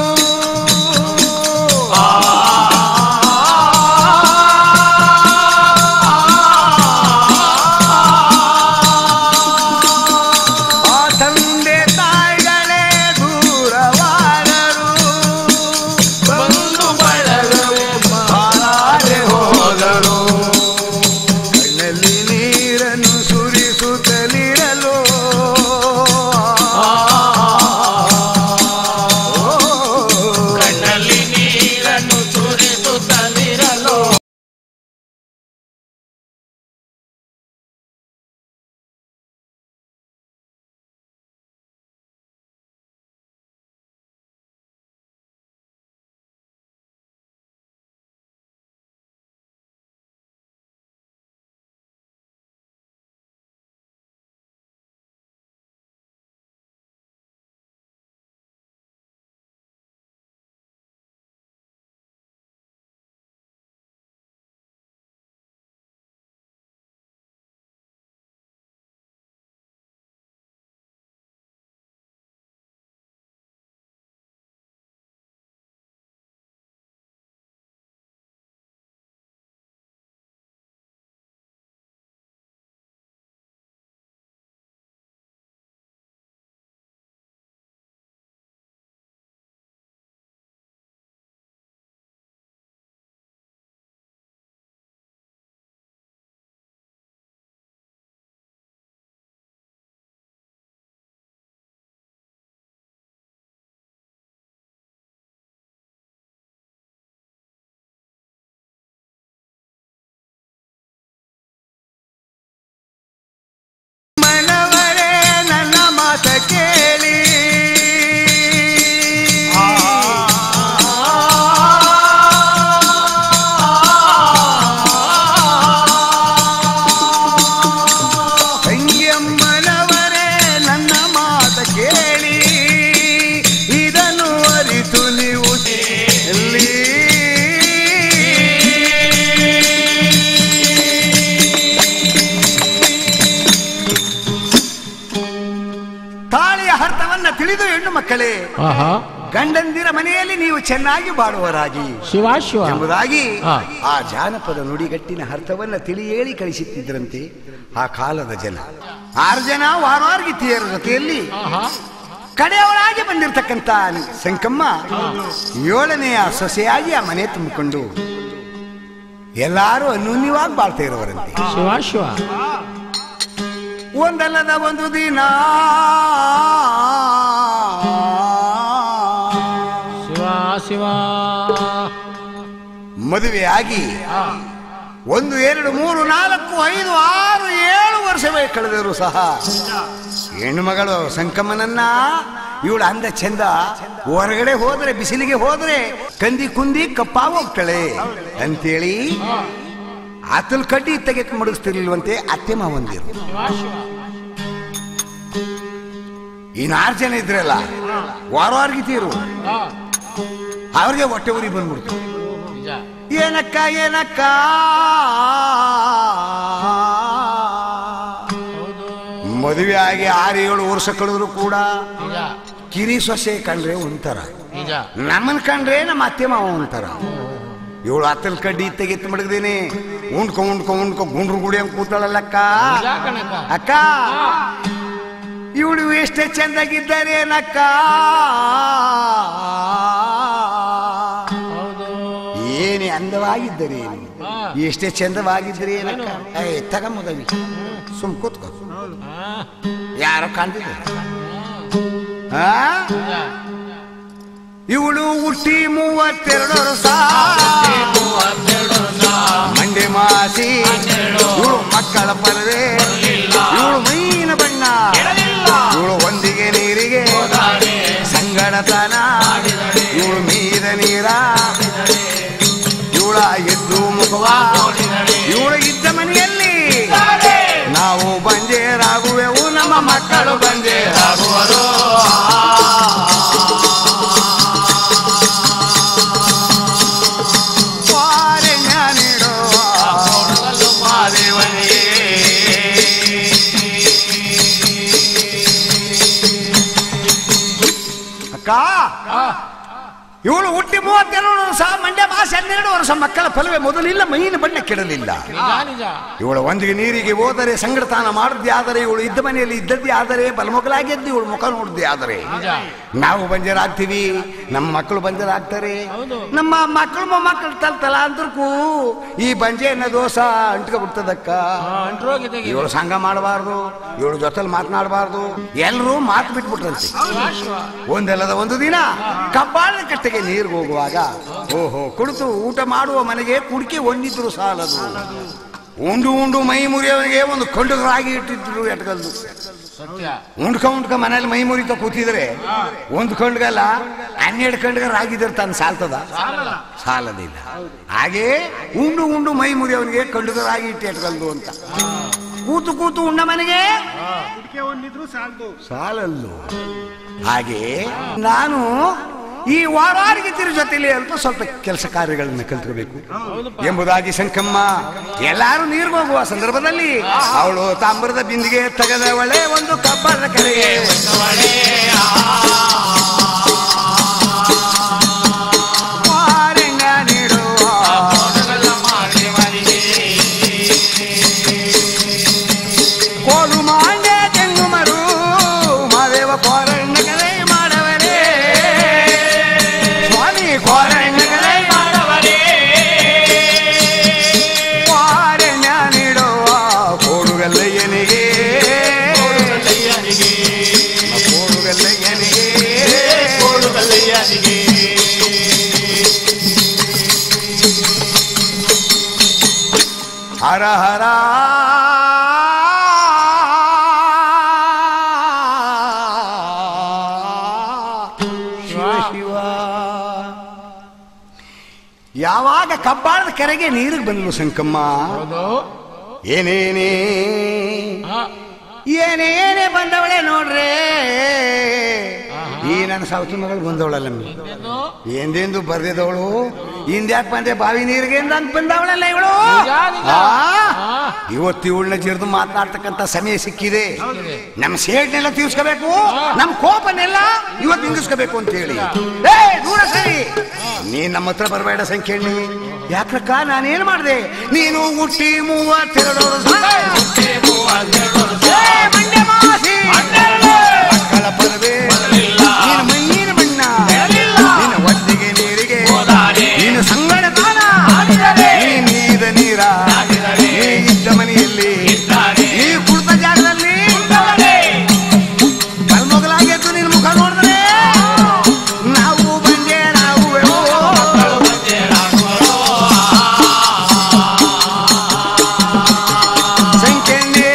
A: ಆ ತಂದೆ ತಾಯಿಗಳೇ ದೂರವಾದರು
C: ಬಂಧು ಬಳಗವೇ
A: ಬಾಳಾರೆ ಹೋದರು ಕಣ್ಣಲ್ಲಿ ನೀರನ್ನು ಸುರಿಸುತ್ತಲಿರಲು
C: ಕಣ್ಣಲ್ಲಿ ನೀರನ್ನು ಸುರಿಸುತ್ತಲಿರಲು
A: ಮನವರೇ ನನ್ನ ಮಾತ ಕೇಳಿ ತಂಗಿಯಮ್ಮನವರೇ ನನ್ನ ಮಾತ ಕೇಳಿ ಇದನ್ನು ಅರಿತು ನೀವು ಎಲ್ಲಿ ತಾಳಿಯ ಅರ್ಥವನ್ನ ತಿಳಿದು ಹೆಣ್ಣು ಮಕ್ಕಳೇ
D: ಆಹಾ
A: ಗಂಡಂದಿರ ಮನೆಯಲ್ಲಿ ನೀವು ಚೆನ್ನಾಗಿ ಬಾಳುವರಾಗಿ
D: ಶಿವ ಶಿವ
A: ಎಂಬುದಾಗಿ
D: ಹಾ.
A: ಆ ಜಾನಪದ ನುಡಿಗಟ್ಟಿನ ಅರ್ಥವನ್ನ ತಿಳಿ ಹೇಳಿ ಕಳಿಸುತ್ತಿದ್ದರಂತೆ ಆ ಕಾಲದ ಜನ ಆರು ಜನ ವಾರವಾರ್ಗಿತಿಯರ ಜೊತೆಯಲ್ಲಿ
D: ಆಹಾ
A: ಕಡೆಯವರಾಗಿ ಬಂದಿರತಕ್ಕಂತ ಸಂಕಮ್ಮ ಏಳನೆಯ ಸೊಸೆಯಾಗಿ ಆ ಮನೆ ತುಂಬಿಕೊಂಡು ಎಲ್ಲಾರು ಅನ್ಯೂನ್ಯವಾಗಿ ಬಾಳ್ತಾ ಇರುವರಂತೆ
D: ಶಿವ ಶಿವ
A: ಒಂದಲ್ಲದ ಒಂದು ದಿನ
D: ಶಿವ ಶಿವ
A: ಮದುವೆಯಾಗಿ ಒಂದು ಎರಡು ಮೂರು ನಾಲ್ಕು ಐದು ಆರು ಏಳು ವರ್ಷವೇ ಕಳೆದರು ಸಹ ಹೆಣ್ಣು ಮಗಳು ಸಂಕಮ್ಮನನ್ನ ಇವಳು ಅಂದ ಚಂದ ಹೊರಗಡೆ ಹೋದ್ರೆ ಬಿಸಿಲಿಗೆ ಹೋದ್ರೆ ಕಂದಿ ಕುಂದಿ ಕಪ್ಪಾಗ ಹೋಗ್ತಾಳೆ ಅಂತೇಳಿ ಆತಲ್ ಕಡ್ಡಿ ತೆಗೆಕ್ ಮಡಗಿಸ್ತಿರ್ಲಿಲ್ವಂತೆ ಅತ್ತೆ ಮಾವಂದಿರು
D: ಶಿವ ಶಿವ
A: ಇನ್ನಾರು ಜನ ಇದ್ರಲ್ಲ ವಾರವಾರ್ಗಿತೀರು
D: ಆ,
A: ಅವ್ರಿಗೆ ಹೊಟ್ಟೆ ಉರಿ ಬಂದ್ಬಿಡ್ತು
D: ನಿಜ
A: ಏನಕ್ಕ ಏನಕ್ಕ
D: ಹೌದು
A: ಮದುವೆ ಆಗಿ ಆರು ಏಳು ವರ್ಷ ಕಳೆದ್ರು ಕೂಡ
D: ನಿಜ
A: ಕಿರಿ ಸೊಸೆ ಕಂಡ್ರೆ ಒಂಥರ
D: ನಿಜ
A: ನಮ್ಮನ್ ಕಂಡ್ರೆ ನಮ್ಮ ಅತ್ತೆ ಮಾವ ಒಂಥರ ಇವಳು ಅತ್ತಲ್ ಕಡ್ಡಿ ತೆಗೆತ್ ಮಡಗ್ದೇನೆ ಉಂಡ್ಕೊ ಉಂಡ್ಕೊ ಉಂಡ್ಕೊ ಗುಂಡ್ರು ಗುಡಿ ಹಂಗ್ ಕೂತಾಳಲ್ಲಕ್ಕ
D: ನಿಜ ಕಣಕ್ಕ
A: ಅಕ್ಕ ಇವಳು ಎಷ್ಟೇ ಚಂದಾಗಿದ್ದಾರೆ ನಕ್ಕ
D: ಹೌದು
A: ಏನೇ ಅಂದವಾಗಿದ್ದರೆ
D: ಹಾ.
A: ಎಷ್ಟೇ ಚಂದವಾಗಿದ್ದರೆ ಏನಕ್ಕ ಏ ತಗಮುದವಿ ಸುಮ್ ಕೂತ್ಕೋ
D: ಹಾ
A: ಯಾರೋ ಕಾಣ್ತಿದೆ ಆ
D: ನಿಜ
A: ಇವಳು ಹುಟ್ಟಿ ಮೂವತ್ತೆರಡು ವರ್ಷ ಮಂಡೆ ಮಾಸಿ ಇವಳು ಮಕ್ಕಳ ಪರದೆ ಇವಳು ಮೈನ ಬಣ್ಣ ಇವಳು ಒಂದಿಗೆ ನೀರಿಗೆ ಸಂಗಡತನ ಇವಳು ಮೀದ ನೀರ ಇವಳ ಎದ್ದು ಮುಖವ ಇವಳು ಇದ್ದ ಮನೆಯಲ್ಲಿ ನಾವು ಬಂಜೇರಾಗುವೆವು ನಮ್ಮ ಮಕ್ಕಳು ಬಂಜೇರಾಗುವರು ವಾರೆಣ್ಯ ನೀಡುವ ಅಕ್ಕ ಇವಳು ಹುಟ್ಟಿ ಮೂವತ್ತೆರಡು ವರ್ಷ ಮಂಡ್ಯ ಮಾಸ ಹನ್ನೆರಡು ವರ್ಷ ಮಕ್ಕಳ ಫಲವೇ ಮೊದಲಿಲ್ಲ ಮೈನ ಬಣ್ಣ ಕೆಡಲಿಲ್ಲ
D: ನಿಜ ನಿಜ
A: ಇವಳು ಒಂದಿಗೆ ನೀರಿಗೆ ಹೋದರೆ ಸಂಗಡತಾನ ಮಾಡಿದ್ದೆ ಆದರೆ ಇವಳು ಇದ್ದ ಮನೆಯಲ್ಲಿ ಇದ್ದದ್ದೇ ಆದರೆ ಬಲಮೊಗಲಾಗಿದ್ದು ಇವಳು ಮುಖ ನೋಡಿದ್ದೆ ಆದರೆ
D: ನಿಜ
A: ನಾವು ಬಂಜರಾಗ್ತೀವಿ ನಮ್ಮ ಮಕ್ಕಳು ಬಂಜರಾಗ್ತಾರೆ
D: ಹೌದು.
A: ನಮ್ಮ ಮಕ್ಕಳು ಮೊಮ್ಮಕ್ಕಳು ತಲ್ ತಲಾಂತರಕ್ಕೂ ಈ ಬಂಜೆ ಅನ್ನೋ ದೋಷ ಅಂಟ್ಕೊಬಿಡ್ತದಕ್ಕ
D: ಹಾ, ಅಂಟ್ರೋಗಿದೆ
A: ಇವಳು ಸಂಘ ಮಾಡಬಾರ್ದು ಇವಳು ಜೊತೆಲಿ ಮಾತನಾಡಬಾರ್ದು ಎಲ್ಲರೂ ಮಾತು ಬಿಟ್ಬಿಟ್ರಂತೆ
D: ಶಿವ ಶಿವ
A: ಒಂದಲ್ಲದ ಒಂದು ದಿನ ಕಬ್ಬಾಳ ಕಟ್ಟೆಗೆ ನೀರಿಗೆ ಹೋಗುವಾಗ ಓಹೋ ಕುಡಿತು ಊಟ ಮಾಡುವ ಮನೆಗೆ ಕುಡಿಕೆ ಒಂದಿದ್ರು ಸಾಲದು ಉಂಡು ಉಂಡು ಮೈ ಮುರಿಯವನಿಗೆ ಒಂದು ಕೊಂಡು ರಾಗಿ ಇಟ್ಟಿದ್ರು ಎಟ್ಗಲ್ದು
D: ಸತ್ಯ
A: ಉಂಡ್ಕ ಉಂಡ್ಕ ಮನೇಲಿ ಮೈ ಮುರಿತ ಕೂತಿದ್ರೆ ಒಂದು ಕಂಡ್ಗಲ್ಲ ಹನ್ನೆರಡು ಕಂಡ್ಗ ರಾಗಿದ್ರೆ ತಾನು ಸಾಲ್ತದ ಸಾಲದಿಲ್ಲ ಹಾಗೆ ಉಂಡು ಉಂಡು ಮೈ ಮುರಿಯವನಿಗೆ ಕಂಡುಗ ರಾಗಿ ಇಟ್ಟು ಎಟ್ಗಲ್ದು ಅಂತ ಕೂತು ಕೂತು ಉಂಡ ಮನೆಗೆ ಸಾಲಲ್ಲು ಹಾಗೆ ನಾನು ಈ ವಾರಾರಿಗೆ ತಿರು ಜೊತೆಲಿ ಅಲ್ಪ ಸ್ವಲ್ಪ ಕೆಲಸ ಕಾರ್ಯಗಳನ್ನ ಕಲ್ತ್ಕೋಬೇಕು ಎಂಬುದಾಗಿ ಸಂಕಮ್ಮ ಎಲ್ಲಾರು ನೀರ್ಗೆ ಹೋಗುವ ಸಂದರ್ಭದಲ್ಲಿ ಅವಳು ತಾಮ್ರದ ಬಿಂದಿಗೆ ತೆಗೆದವಳೆ ಒಂದು ಕಬ್ಬದ ಕರೆಗೆ ವಾರೆಂಗ ನೀಡುವ ಕೋಲು ಮಾಂಡೆ ತೆಂಗು ಮರು ಮಾದೇವ ಕೋರಣ್ಣಗಲೇ ಮಾಡವರೇ ಸ್ವಾಮಿ ಕೋರಣ್ಣಗಲೇ ಮಾಡವರೇ ವಾರಣ್ಯ ನೀಡುವ ಕೋಡುಗಲ್ಲಯ್ಯನಿಗೆ ಕೋಡುಗಲ್ಲಯ್ಯನಿಗೆ ಹರ ಹರ ಶಿವ ಶಿವ ಯಾವಾಗ ಕಬ್ಬಾಳದ ಕೆರೆಗೆ ನೀರಿಗೆ ಬಂದ್ಲು ಸಂಕಮ್ಮ
D: ಹೌದು
A: ಏನೇನೇ
D: ಹಾ
A: ಏನೇನೇ ಬಂದವಳೆ ನೋಡ್ರೆ ಈ ನನ್ನ ಸಾವತಿ ಮಗಳು ಬಂದವಳಲ್ಲ
D: ಏನು
A: ಎಂದೆಂದು ಬರ್ದಿದ್ದವಳು ಹಿಂದ್ಯಾಕ್ ಬಂದೆ ಬಾವಿ ನೀರಿಗೆ ಅಂತ ಬಂದವಳಲ್ಲ ಇವಳು
D: ನಿಜ, ನಿಜ.
A: ಆ?
D: ಆ.
A: ಇವತ್ತು ಇವಳನ್ನ ಜಿರ್ದು ಮಾತನಾಡ್ತಕ್ಕಂತ ಸಮಯ ಸಿಕ್ಕಿದೆ ನಮ್ಮ ಸೇಡ್ನೆಲ್ಲ ತೀರ್ಸ್ಕೋಬೇಕು ನಮ್ಮ ಕೋಪನೆಲ್ಲ ಇವತ್ತು ನಿಂದಿಸ್ಕೋಬೇಕು ಅಂತ ಹೇಳಿ ಏ ದೂರ ಸರಿ ನೀನ್ ನಮ್ಮ ಹತ್ರ ಬರಬೇಡ ಸಂಖ್ಯೆ ಯಾಕಕ್ಕ ನಾನೇನ್ ಮಾಡಿದೆ ನೀನು ಹುಟ್ಟಿ ಮೂವತ್ತೆರಡು ವರ್ಷ. ಏ, ಮಂಡ್ಯ ಮಾಸಿ. ಮಕ್ಕಳ ಪರವೇ ನೀನು ಮೈಯಿನ ಬಣ್ಣ ನಿನ್ನ ಒದ್ದಿಗೆ ನೀರಿಗೆ ನೀನು ಸಂಗಡ ತಾನ ನೀ ನೀದ ನೀರ ನೀ ಇದ್ದ ಮನೆಯಲ್ಲಿ ನೀ ಕುಳಿತ ಜಾಗದಲ್ಲಿ ಕಲ್ಮೊಗಲಾಗೆದ್ದು ನಿನ್ನ ಮುಖ ನೋಡಿದ್ರೆ ನಾವು ಬಂದೆ ನಾವು ಸಂಖ್ಯೆ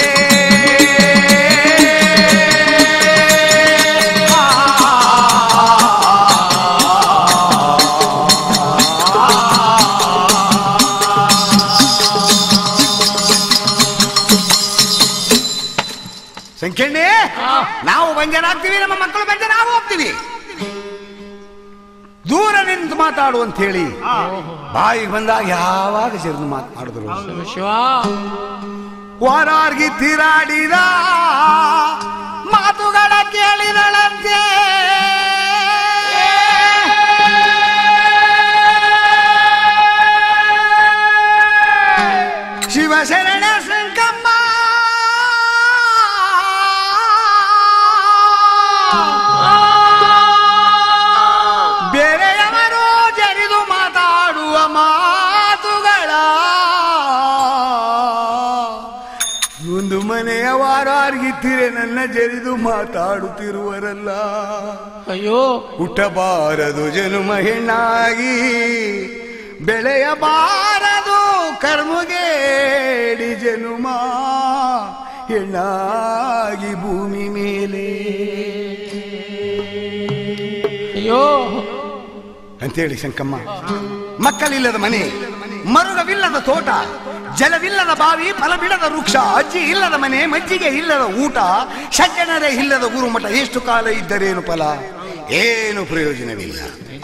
A: ಸಂಖ್ಯೆ ನಾವು ಬಂಜನಾಗ್ತೀವಿ ನಮ್ಮ ಮಕ್ಕಳು ಬಂಜ ನಾವು ಹೋಗ್ತೀವಿ ದೂರ ನಿಂತು ಮಾತಾಡು ಅಂತ ಹೇಳಿ ಬಾಯಿಗೆ ಬಂದಾಗ ಯಾವಾಗ ಸೇರಿದು ಮಾತನಾಡಿದ್ರು
D: ಶಿವ ಶಿವ
A: ಹೊರಾರ್ಗಿ ತಿರಾಡಿದ ಮಾತುಗಳ ಕೇಳಿದಳಂತೆ ಯಾರಾರಿಗಿತ್ತೀರೆ ನನ್ನ ಜರಿದು ಮಾತಾಡುತ್ತಿರುವರಲ್ಲ
D: ಅಯ್ಯೋ
A: ಹುಟ್ಟಬಾರದು ಜನುಮ ಹೆಣ್ಣಾಗಿ ಬೆಳೆಯಬಾರದು ಕರ್ಮಗೇಡಿ ಜನುಮ ಹೆಣ್ಣಾಗಿ ಭೂಮಿ ಮೇಲೆ
D: ಅಯ್ಯೋ
A: ಅಂತೇಳಿ ಶಂಕಮ್ಮ ಮಕ್ಕಳಿಲ್ಲದ ಮನೆ ಮರುಗವಿಲ್ಲದ ತೋಟ ಜಲವಿಲ್ಲದ ಬಾವಿ ಫಲ ಬಿಡದ ವೃಕ್ಷ ಅಜ್ಜಿ ಇಲ್ಲದ ಮನೆ ಮಜ್ಜಿಗೆ ಇಲ್ಲದ ಊಟ ಸಜ್ಜನರೇ ಇಲ್ಲದ ಗುರುಮಠ ಎಷ್ಟು ಕಾಲ ಇದ್ದರೇನು ಫಲ ಏನು ಪ್ರಯೋಜನವಿಲ್ಲ
D: ನಿಜ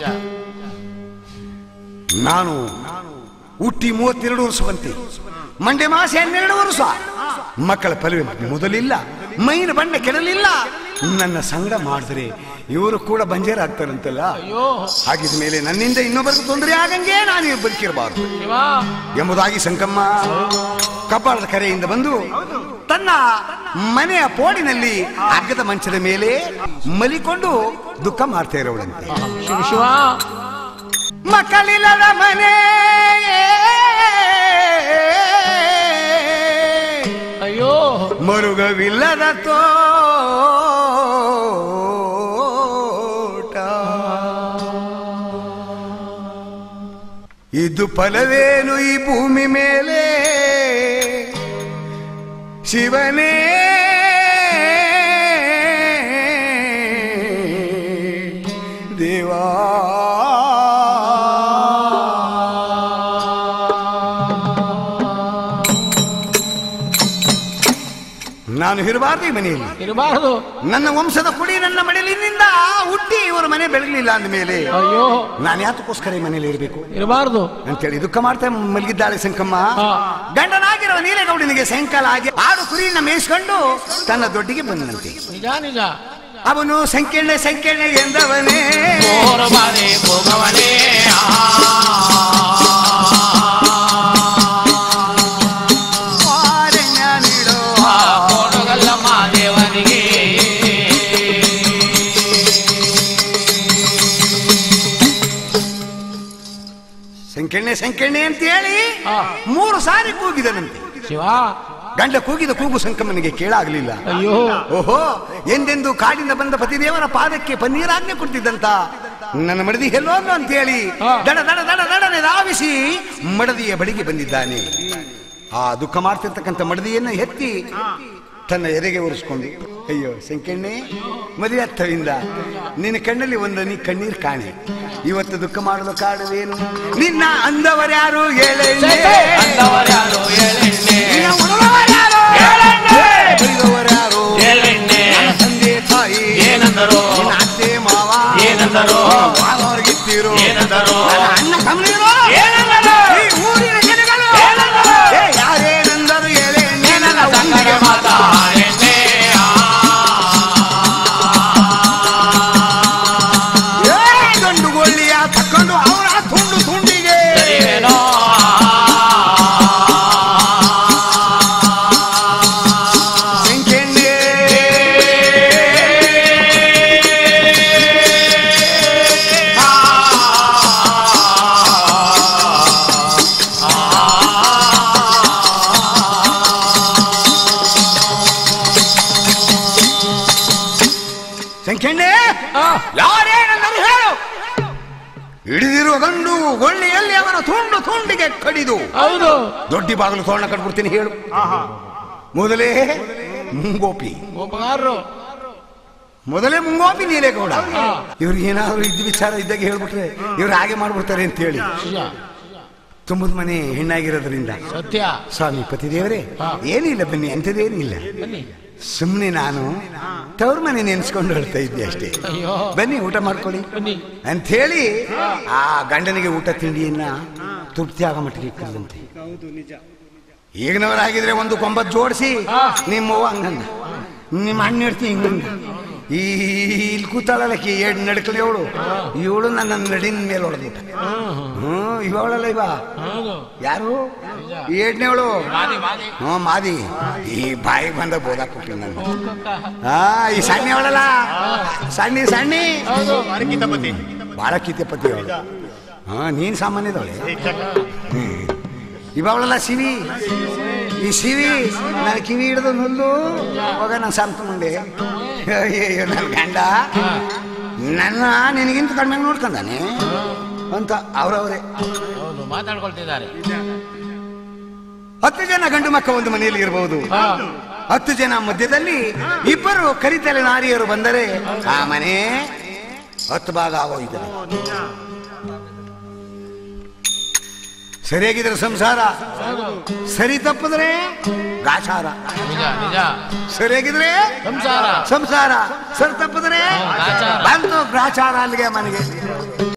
A: ನಾನು ಹುಟ್ಟಿ ಮೂವತ್ತೆರಡು ವರ್ಷವಂತೆ ಮಂಡ್ಯ ಮಾಸ ಹನ್ನೆರಡು ವರ್ಷ ಮಕ್ಕಳ ಪಲವೆ ಮೊದಲಿಲ್ಲ ಮೈನ ಬಣ್ಣ ಕೆಡಲಿಲ್ಲ ನನ್ನ ಸಂಗ ಮಾಡಿದ್ರೆ ಇವರು ಕೂಡ ಬಂಜೇರ ಆಗ್ತಾರಂತಲ್ಲ
D: ಅಯ್ಯೋ
A: ಹಾಗಿದ ಮೇಲೆ ನನ್ನಿಂದ ಇನ್ನೊಬ್ಬರಿಗೆ ತೊಂದರೆ ಆಗಂಗೆ ನಾನು ಬದುಕಿರಬಾರದು
D: ಶಿವ
A: ಎಂಬುದಾಗಿ ಸಂಕಮ್ಮ ಕಬ್ಬಾಳದ ಕರೆಯಿಂದ ಬಂದು ತನ್ನ ಮನೆಯ ಪೋಡಿನಲ್ಲಿ ಅಗ್ಗದ ಮಂಚದ ಮೇಲೆ ಮಲಿಕೊಂಡು ದುಃಖ ಮಾಡ್ತಾ ಇರೋಳಂತೆ
D: ಶಿವ ಶಿವ
A: ಮಕ್ಕಳಿಲ್ಲದ ಮನೆ
D: ಅಯ್ಯೋ
A: ಮರುಗವಿಲ್ಲದ ತೋಟ ಇದು ಫಲವೇನು ಈ ಭೂಮಿ ಮೇಲೆ ಶಿವನೇ ದೇವಾ ನಾನು ಇರಬಾರ್ದು ಈ ಮನೆಯಲ್ಲಿ
D: ಇರಬಾರದು
A: ನನ್ನ ವಂಶದ ಕುಡಿ ನನ್ನ ಮಡಿಲಿನಿಂದ ಹುಟ್ಟಿ ಇವರ ಮನೆ ಬೆಳಗಲಿಲ್ಲ ಅಂದ ಮೇಲೆ
D: ಅಯ್ಯೋ
A: ನಾನು ಯಾತಕ್ಕೋಸ್ಕರ ಈ ಮನೆಯಲ್ಲಿ ಇರಬೇಕು
D: ಇರಬಾರದು
A: ಅಂತೇಳಿ ದುಃಖ ಮಾಡ್ತಾ ಮಲಗಿದ್ದಾಳೆ ಸಂಕಮ್ಮ
D: ಹಾ.
A: ಗಂಡನಾಗಿರುವ ನೀಲೇಗೌಡನಿಗೆ ಸಾಯಂಕಾಲ ಆಗಿ ಆಡು ಕುರಿಯನ್ನ ಮೇಯಿಸ್ಕೊಂಡು ತನ್ನ ದೊಡ್ಡಿಗೆ ಬಂದನಂತೆ
D: ನಿಜ ನಿಜ
A: ಅವನು ಸಂಕೀರ್ಣ ಸಂಕೀರ್ಣ ಎಂದವನೇ
C: ಬಾರೆ ಭೋಗವನೇ
A: ವಾರೆಣ್ಯ ನೀಡೋ
C: ಕೋಟಗಲ್ಲಮ್ಮ ದೇವನಿಗೆ
A: ಸಂಕೀರ್ಣೆ ಸಂಕೀರ್ಣೆ ಅಂತ ಹೇಳಿ
D: ಹಾ.
A: ಮೂರು ಸಾರಿ ಕೂಗಿದನಂತೆ
D: ಶಿವ
A: ಗಂಡ ಕೂಗಿದ ಕೂಗು ಸಂಕಮ್ಮನಿಗೆ ಕೇಳಾಗಲಿಲ್ಲ
D: ಅಯ್ಯೋ
A: ಓಹೋ ಎಂದೆಂದು ಕಾಡಿಂದ ಬಂದ ಪತಿದೇವರ ಪಾದಕ್ಕೆ ಪನ್ನೀರಾಜ್ಞೆ ಕೊಡ್ತಿದ್ದಂತ ನನ್ನ ಮಡದಿ ಎಲ್ಲೋನು ಅಂತ ಹೇಳಿ
D: ಹಾ.
A: ದಡ ದಡ ದಡ ದಡನೆ ಧಾವಿಸಿ ಮಡದಿಯ ಬಳಿಗೆ ಬಂದಿದ್ದಾನೆ ಆ ದುಃಖ ಮಾಡ್ತಿರ್ತಕ್ಕಂಥ ಮಡದಿಯನ್ನ ಎತ್ತಿ ತನ್ನ ಎದೆಗೆ ಒರೆಸ್ಕೊಂಡು ಅಯ್ಯೋ ಸಂಕೆಣ್ಣೆ ಮದುವೆ ಹತ್ತವಿಂದ ನಿನ್ನ ಕಣ್ಣಲ್ಲಿ ಒಂದು ನೀ ಕಣ್ಣೀರ್ ಕಾಣೆ ಇವತ್ತು ದುಃಖ ಮಾಡಲು ಕಾಡುವೇನು ನಿನ್ನ ಅಂದವರ್ಯಾರು ಹೇಳೆ
C: ಅಂದವರ್ಯಾರು ಏಳೆಣ್ಣೆ
A: ನಿನ್ನ ಉಣದವರ್ಯಾರು ಬೈದವರ್ಯಾರು
C: ಏಳೆಣ್ಣೆ
A: ನನ್ನ ತಂದೆ ತಾಯಿ
C: ಏನಂದರು
A: ನಿನ್ನ ಅತ್ತೆ ಮಾವ
C: ಏನಂದರು
A: ಮಾವವ್ರಿಗಿತ್ತೀರು
C: ಏನಂದರು
A: ನನ್ನ ಅಣ್ಣ ತಮ್ಮನಿರು
C: ಏನಂದರು
A: ಈ ಊರಿನ ಜನಗಳು
C: ಏನಂದರು
A: ಏ, ಯಾರೇನೆಂದರು ಹೇಳೇ
C: ನನ್ನ ಸಂಗಗೆ ಮಾತಾ ಎಣ್ಣೆ
A: ಗಂಡು ಗೊಳ್ಳಿಯ ತಕ್ಕೊಂಡು ಅವರ ತುಂಡು ತುಂಡಿಗೆ
C: ಸರಿವೇನೋ
A: ಬೆಂಕೆಣ್ಣೆ ಸಂಖ್ಯೆಣ್ಣೆ
D: ಆ,
A: ಯಾರೇನೆಂದರು ಹೇಳು ಹಿಡಿದಿರುವ ಗಂಡು ಗೊಳ್ಳಿಯಲ್ಲಿ ಅವನ ತುಂಡು ತುಂಡಿಗೆ ಕಡಿದು
D: ಹೌದು
A: ದೊಡ್ಡಿ ಬಾಗಿಲು ತೋರಣ ಕಟ್ಬಿಡ್ತೀನಿ ಹೇಳು ಮೊದಲೇ ಮುಂಗೋಪಿ
D: ಒಬ್ಬಗಾರರು
A: ಮೊದಲೇ ಮುಂಗೋಪಿ ನೀಲೇಗೌಡ
D: ಹಾ.
A: ಇವ್ರಿಗೆ ಏನಾದ್ರು ಇದ್ದ ವಿಚಾರ ಇದ್ದಾಗ ಹೇಳ್ಬಿಟ್ರೆ ಇವ್ರು ಹಾಗೆ ಮಾಡ್ಬಿಡ್ತಾರೆ ಅಂತ ಹೇಳಿ
D: ನಿಜ
A: ತುಂಬದ ಮನೆ ಹೆಣ್ಣಾಗಿರೋದ್ರಿಂದ
D: ಸತ್ಯ
A: ಸ್ವಾಮಿ ಪತಿದೇವರೇ
D: ಹಾ.
A: ಏನಿಲ್ಲ ಬನ್ನಿ ಅಂಥದ್ದೇನಿಲ್ಲ
D: ಬನ್ನಿ
A: ಸುಮ್ಮನೆ ನಾನು ತವ್ರ ಮನೆ ನೆನ್ಸ್ಕೊಂಡು ಹೇಳ್ತಾ ಇದ್ದೆ ಅಷ್ಟೇ
D: ಅಯ್ಯೋ
A: ಬನ್ನಿ ಊಟ ಮಾಡ್ಕೊಳ್ಳಿ
D: ಬನ್ನಿ
A: ಅಂಥೇಳಿ ಆ ಗಂಡನಿಗೆ ಊಟ ತಿಂಡಿಯನ್ನ ತೃಪ್ತಿ ಆಗೋ ಮಟ್ಟಿಗೆ ಇಕ್ಕದಂತೆ ಈಗಿನವರಾಗಿದ್ರೆ ಒಂದು ಕೊಂಬತ್ ಜೋಡಿಸಿ
D: ಹಾ.
A: ನಿಮ್ಮವ್ವ ಹಂಗಂದ ನಿಮ್ಮ ಅಣ್ಣ ಹೇಳ್ತಿ ಹಿಂಗಂದ ಈ ಇಲ್ಲಿ ಕೂತಾಳಲ್ಲಕಿ ಎರಡು ನಡ್ಕಲಿ ಅವಳು ಇವಳು ನನ್ನ ನಡಿನ ಮೇಲೆ ಹೊಡೆದ್ಬಿಟ್ಟ
D: ಹ್ಮ್, ಹ್ಮ್.
A: ಹ್ಮ್ ಇವಳಲ್ಲ ಇವ
D: ಹೌದು
A: ಯಾರು ಎರಡನೇವಳು
C: ಮಾದಿ ಮಾದಿ
A: ಹ್ಞೂ ಮಾದಿ ಈ ಬಾಯಿಗೆ ಬಂದ ಬೋದಾಕ್ಬಿಟ್ಲು ನಾನು
D: ಹೋಗ್ಕಕ್ಕ.
A: ಹಾ ಈ ಸಣ್ಣ ಅವಳಲ್ಲ ಸಣ್ಣಿ ಸಣ್ಣಿ
D: ಹೌದು
A: ಬಾಳ ಕಿತ್ತೆಪತಿ ಅವಳು ಹಾ ನೀನ್ ಸಾಮಾನ್ಯದವಳೆ ಇವಳಲ್ಲ ಶಿವಿ ಈ ಶಿವಿ ನನ್ನ ಕಿವಿ ಹಿಡಿದು ನುಲ್ಲು ಹೋಗ ನಾನು ಸಂತ ಮುಂದೆ ಅಯ್ಯಯ್ಯೋ ನನ್ನ ಗಂಡ ನನ್ನ ನಿನಗಿಂತ ಕಡಿಮೆ ನೋಡ್ಕೊಂಡಾನೆ ಅಂತ ಅವ್ರವರೇ
D: ಹೌದು ಮಾತಾಡ್ಕೊಳ್ತಿದ್ದಾರೆ
A: ಹತ್ತು ಜನ ಗಂಡು ಮಕ್ಕ ಒಂದು ಮನೆಯಲ್ಲಿ ಇರಬಹುದು
D: ಹಾ.
A: ಹತ್ತು ಜನ ಮಧ್ಯದಲ್ಲಿ ಇಬ್ಬರು ಕರಿತಲೆ ನಾರಿಯರು ಬಂದರೆ ಆ ಮನೆ ಹತ್ತು ಭಾಗ ಆಗೋಯ್ತದೆ ಸರಿಯಾಗಿದ್ರೆ ಸಂಸಾರ ಸರಿ ತಪ್ಪಿದ್ರೆ ಗಾಚಾರ
D: ನಿಜ ನಿಜ
A: ಸರಿಯಾಗಿದ್ರೆ
D: ಸಂಸಾರ
A: ಸಂಸಾರ ಸರಿ ತಪ್ಪಿದ್ರೆ
D: ಗಾಚಾರ.
A: ಬಂತು ಗ್ರಾಚಾರ ಅಲ್ಲಿಗೆ ಮನೆಗೆ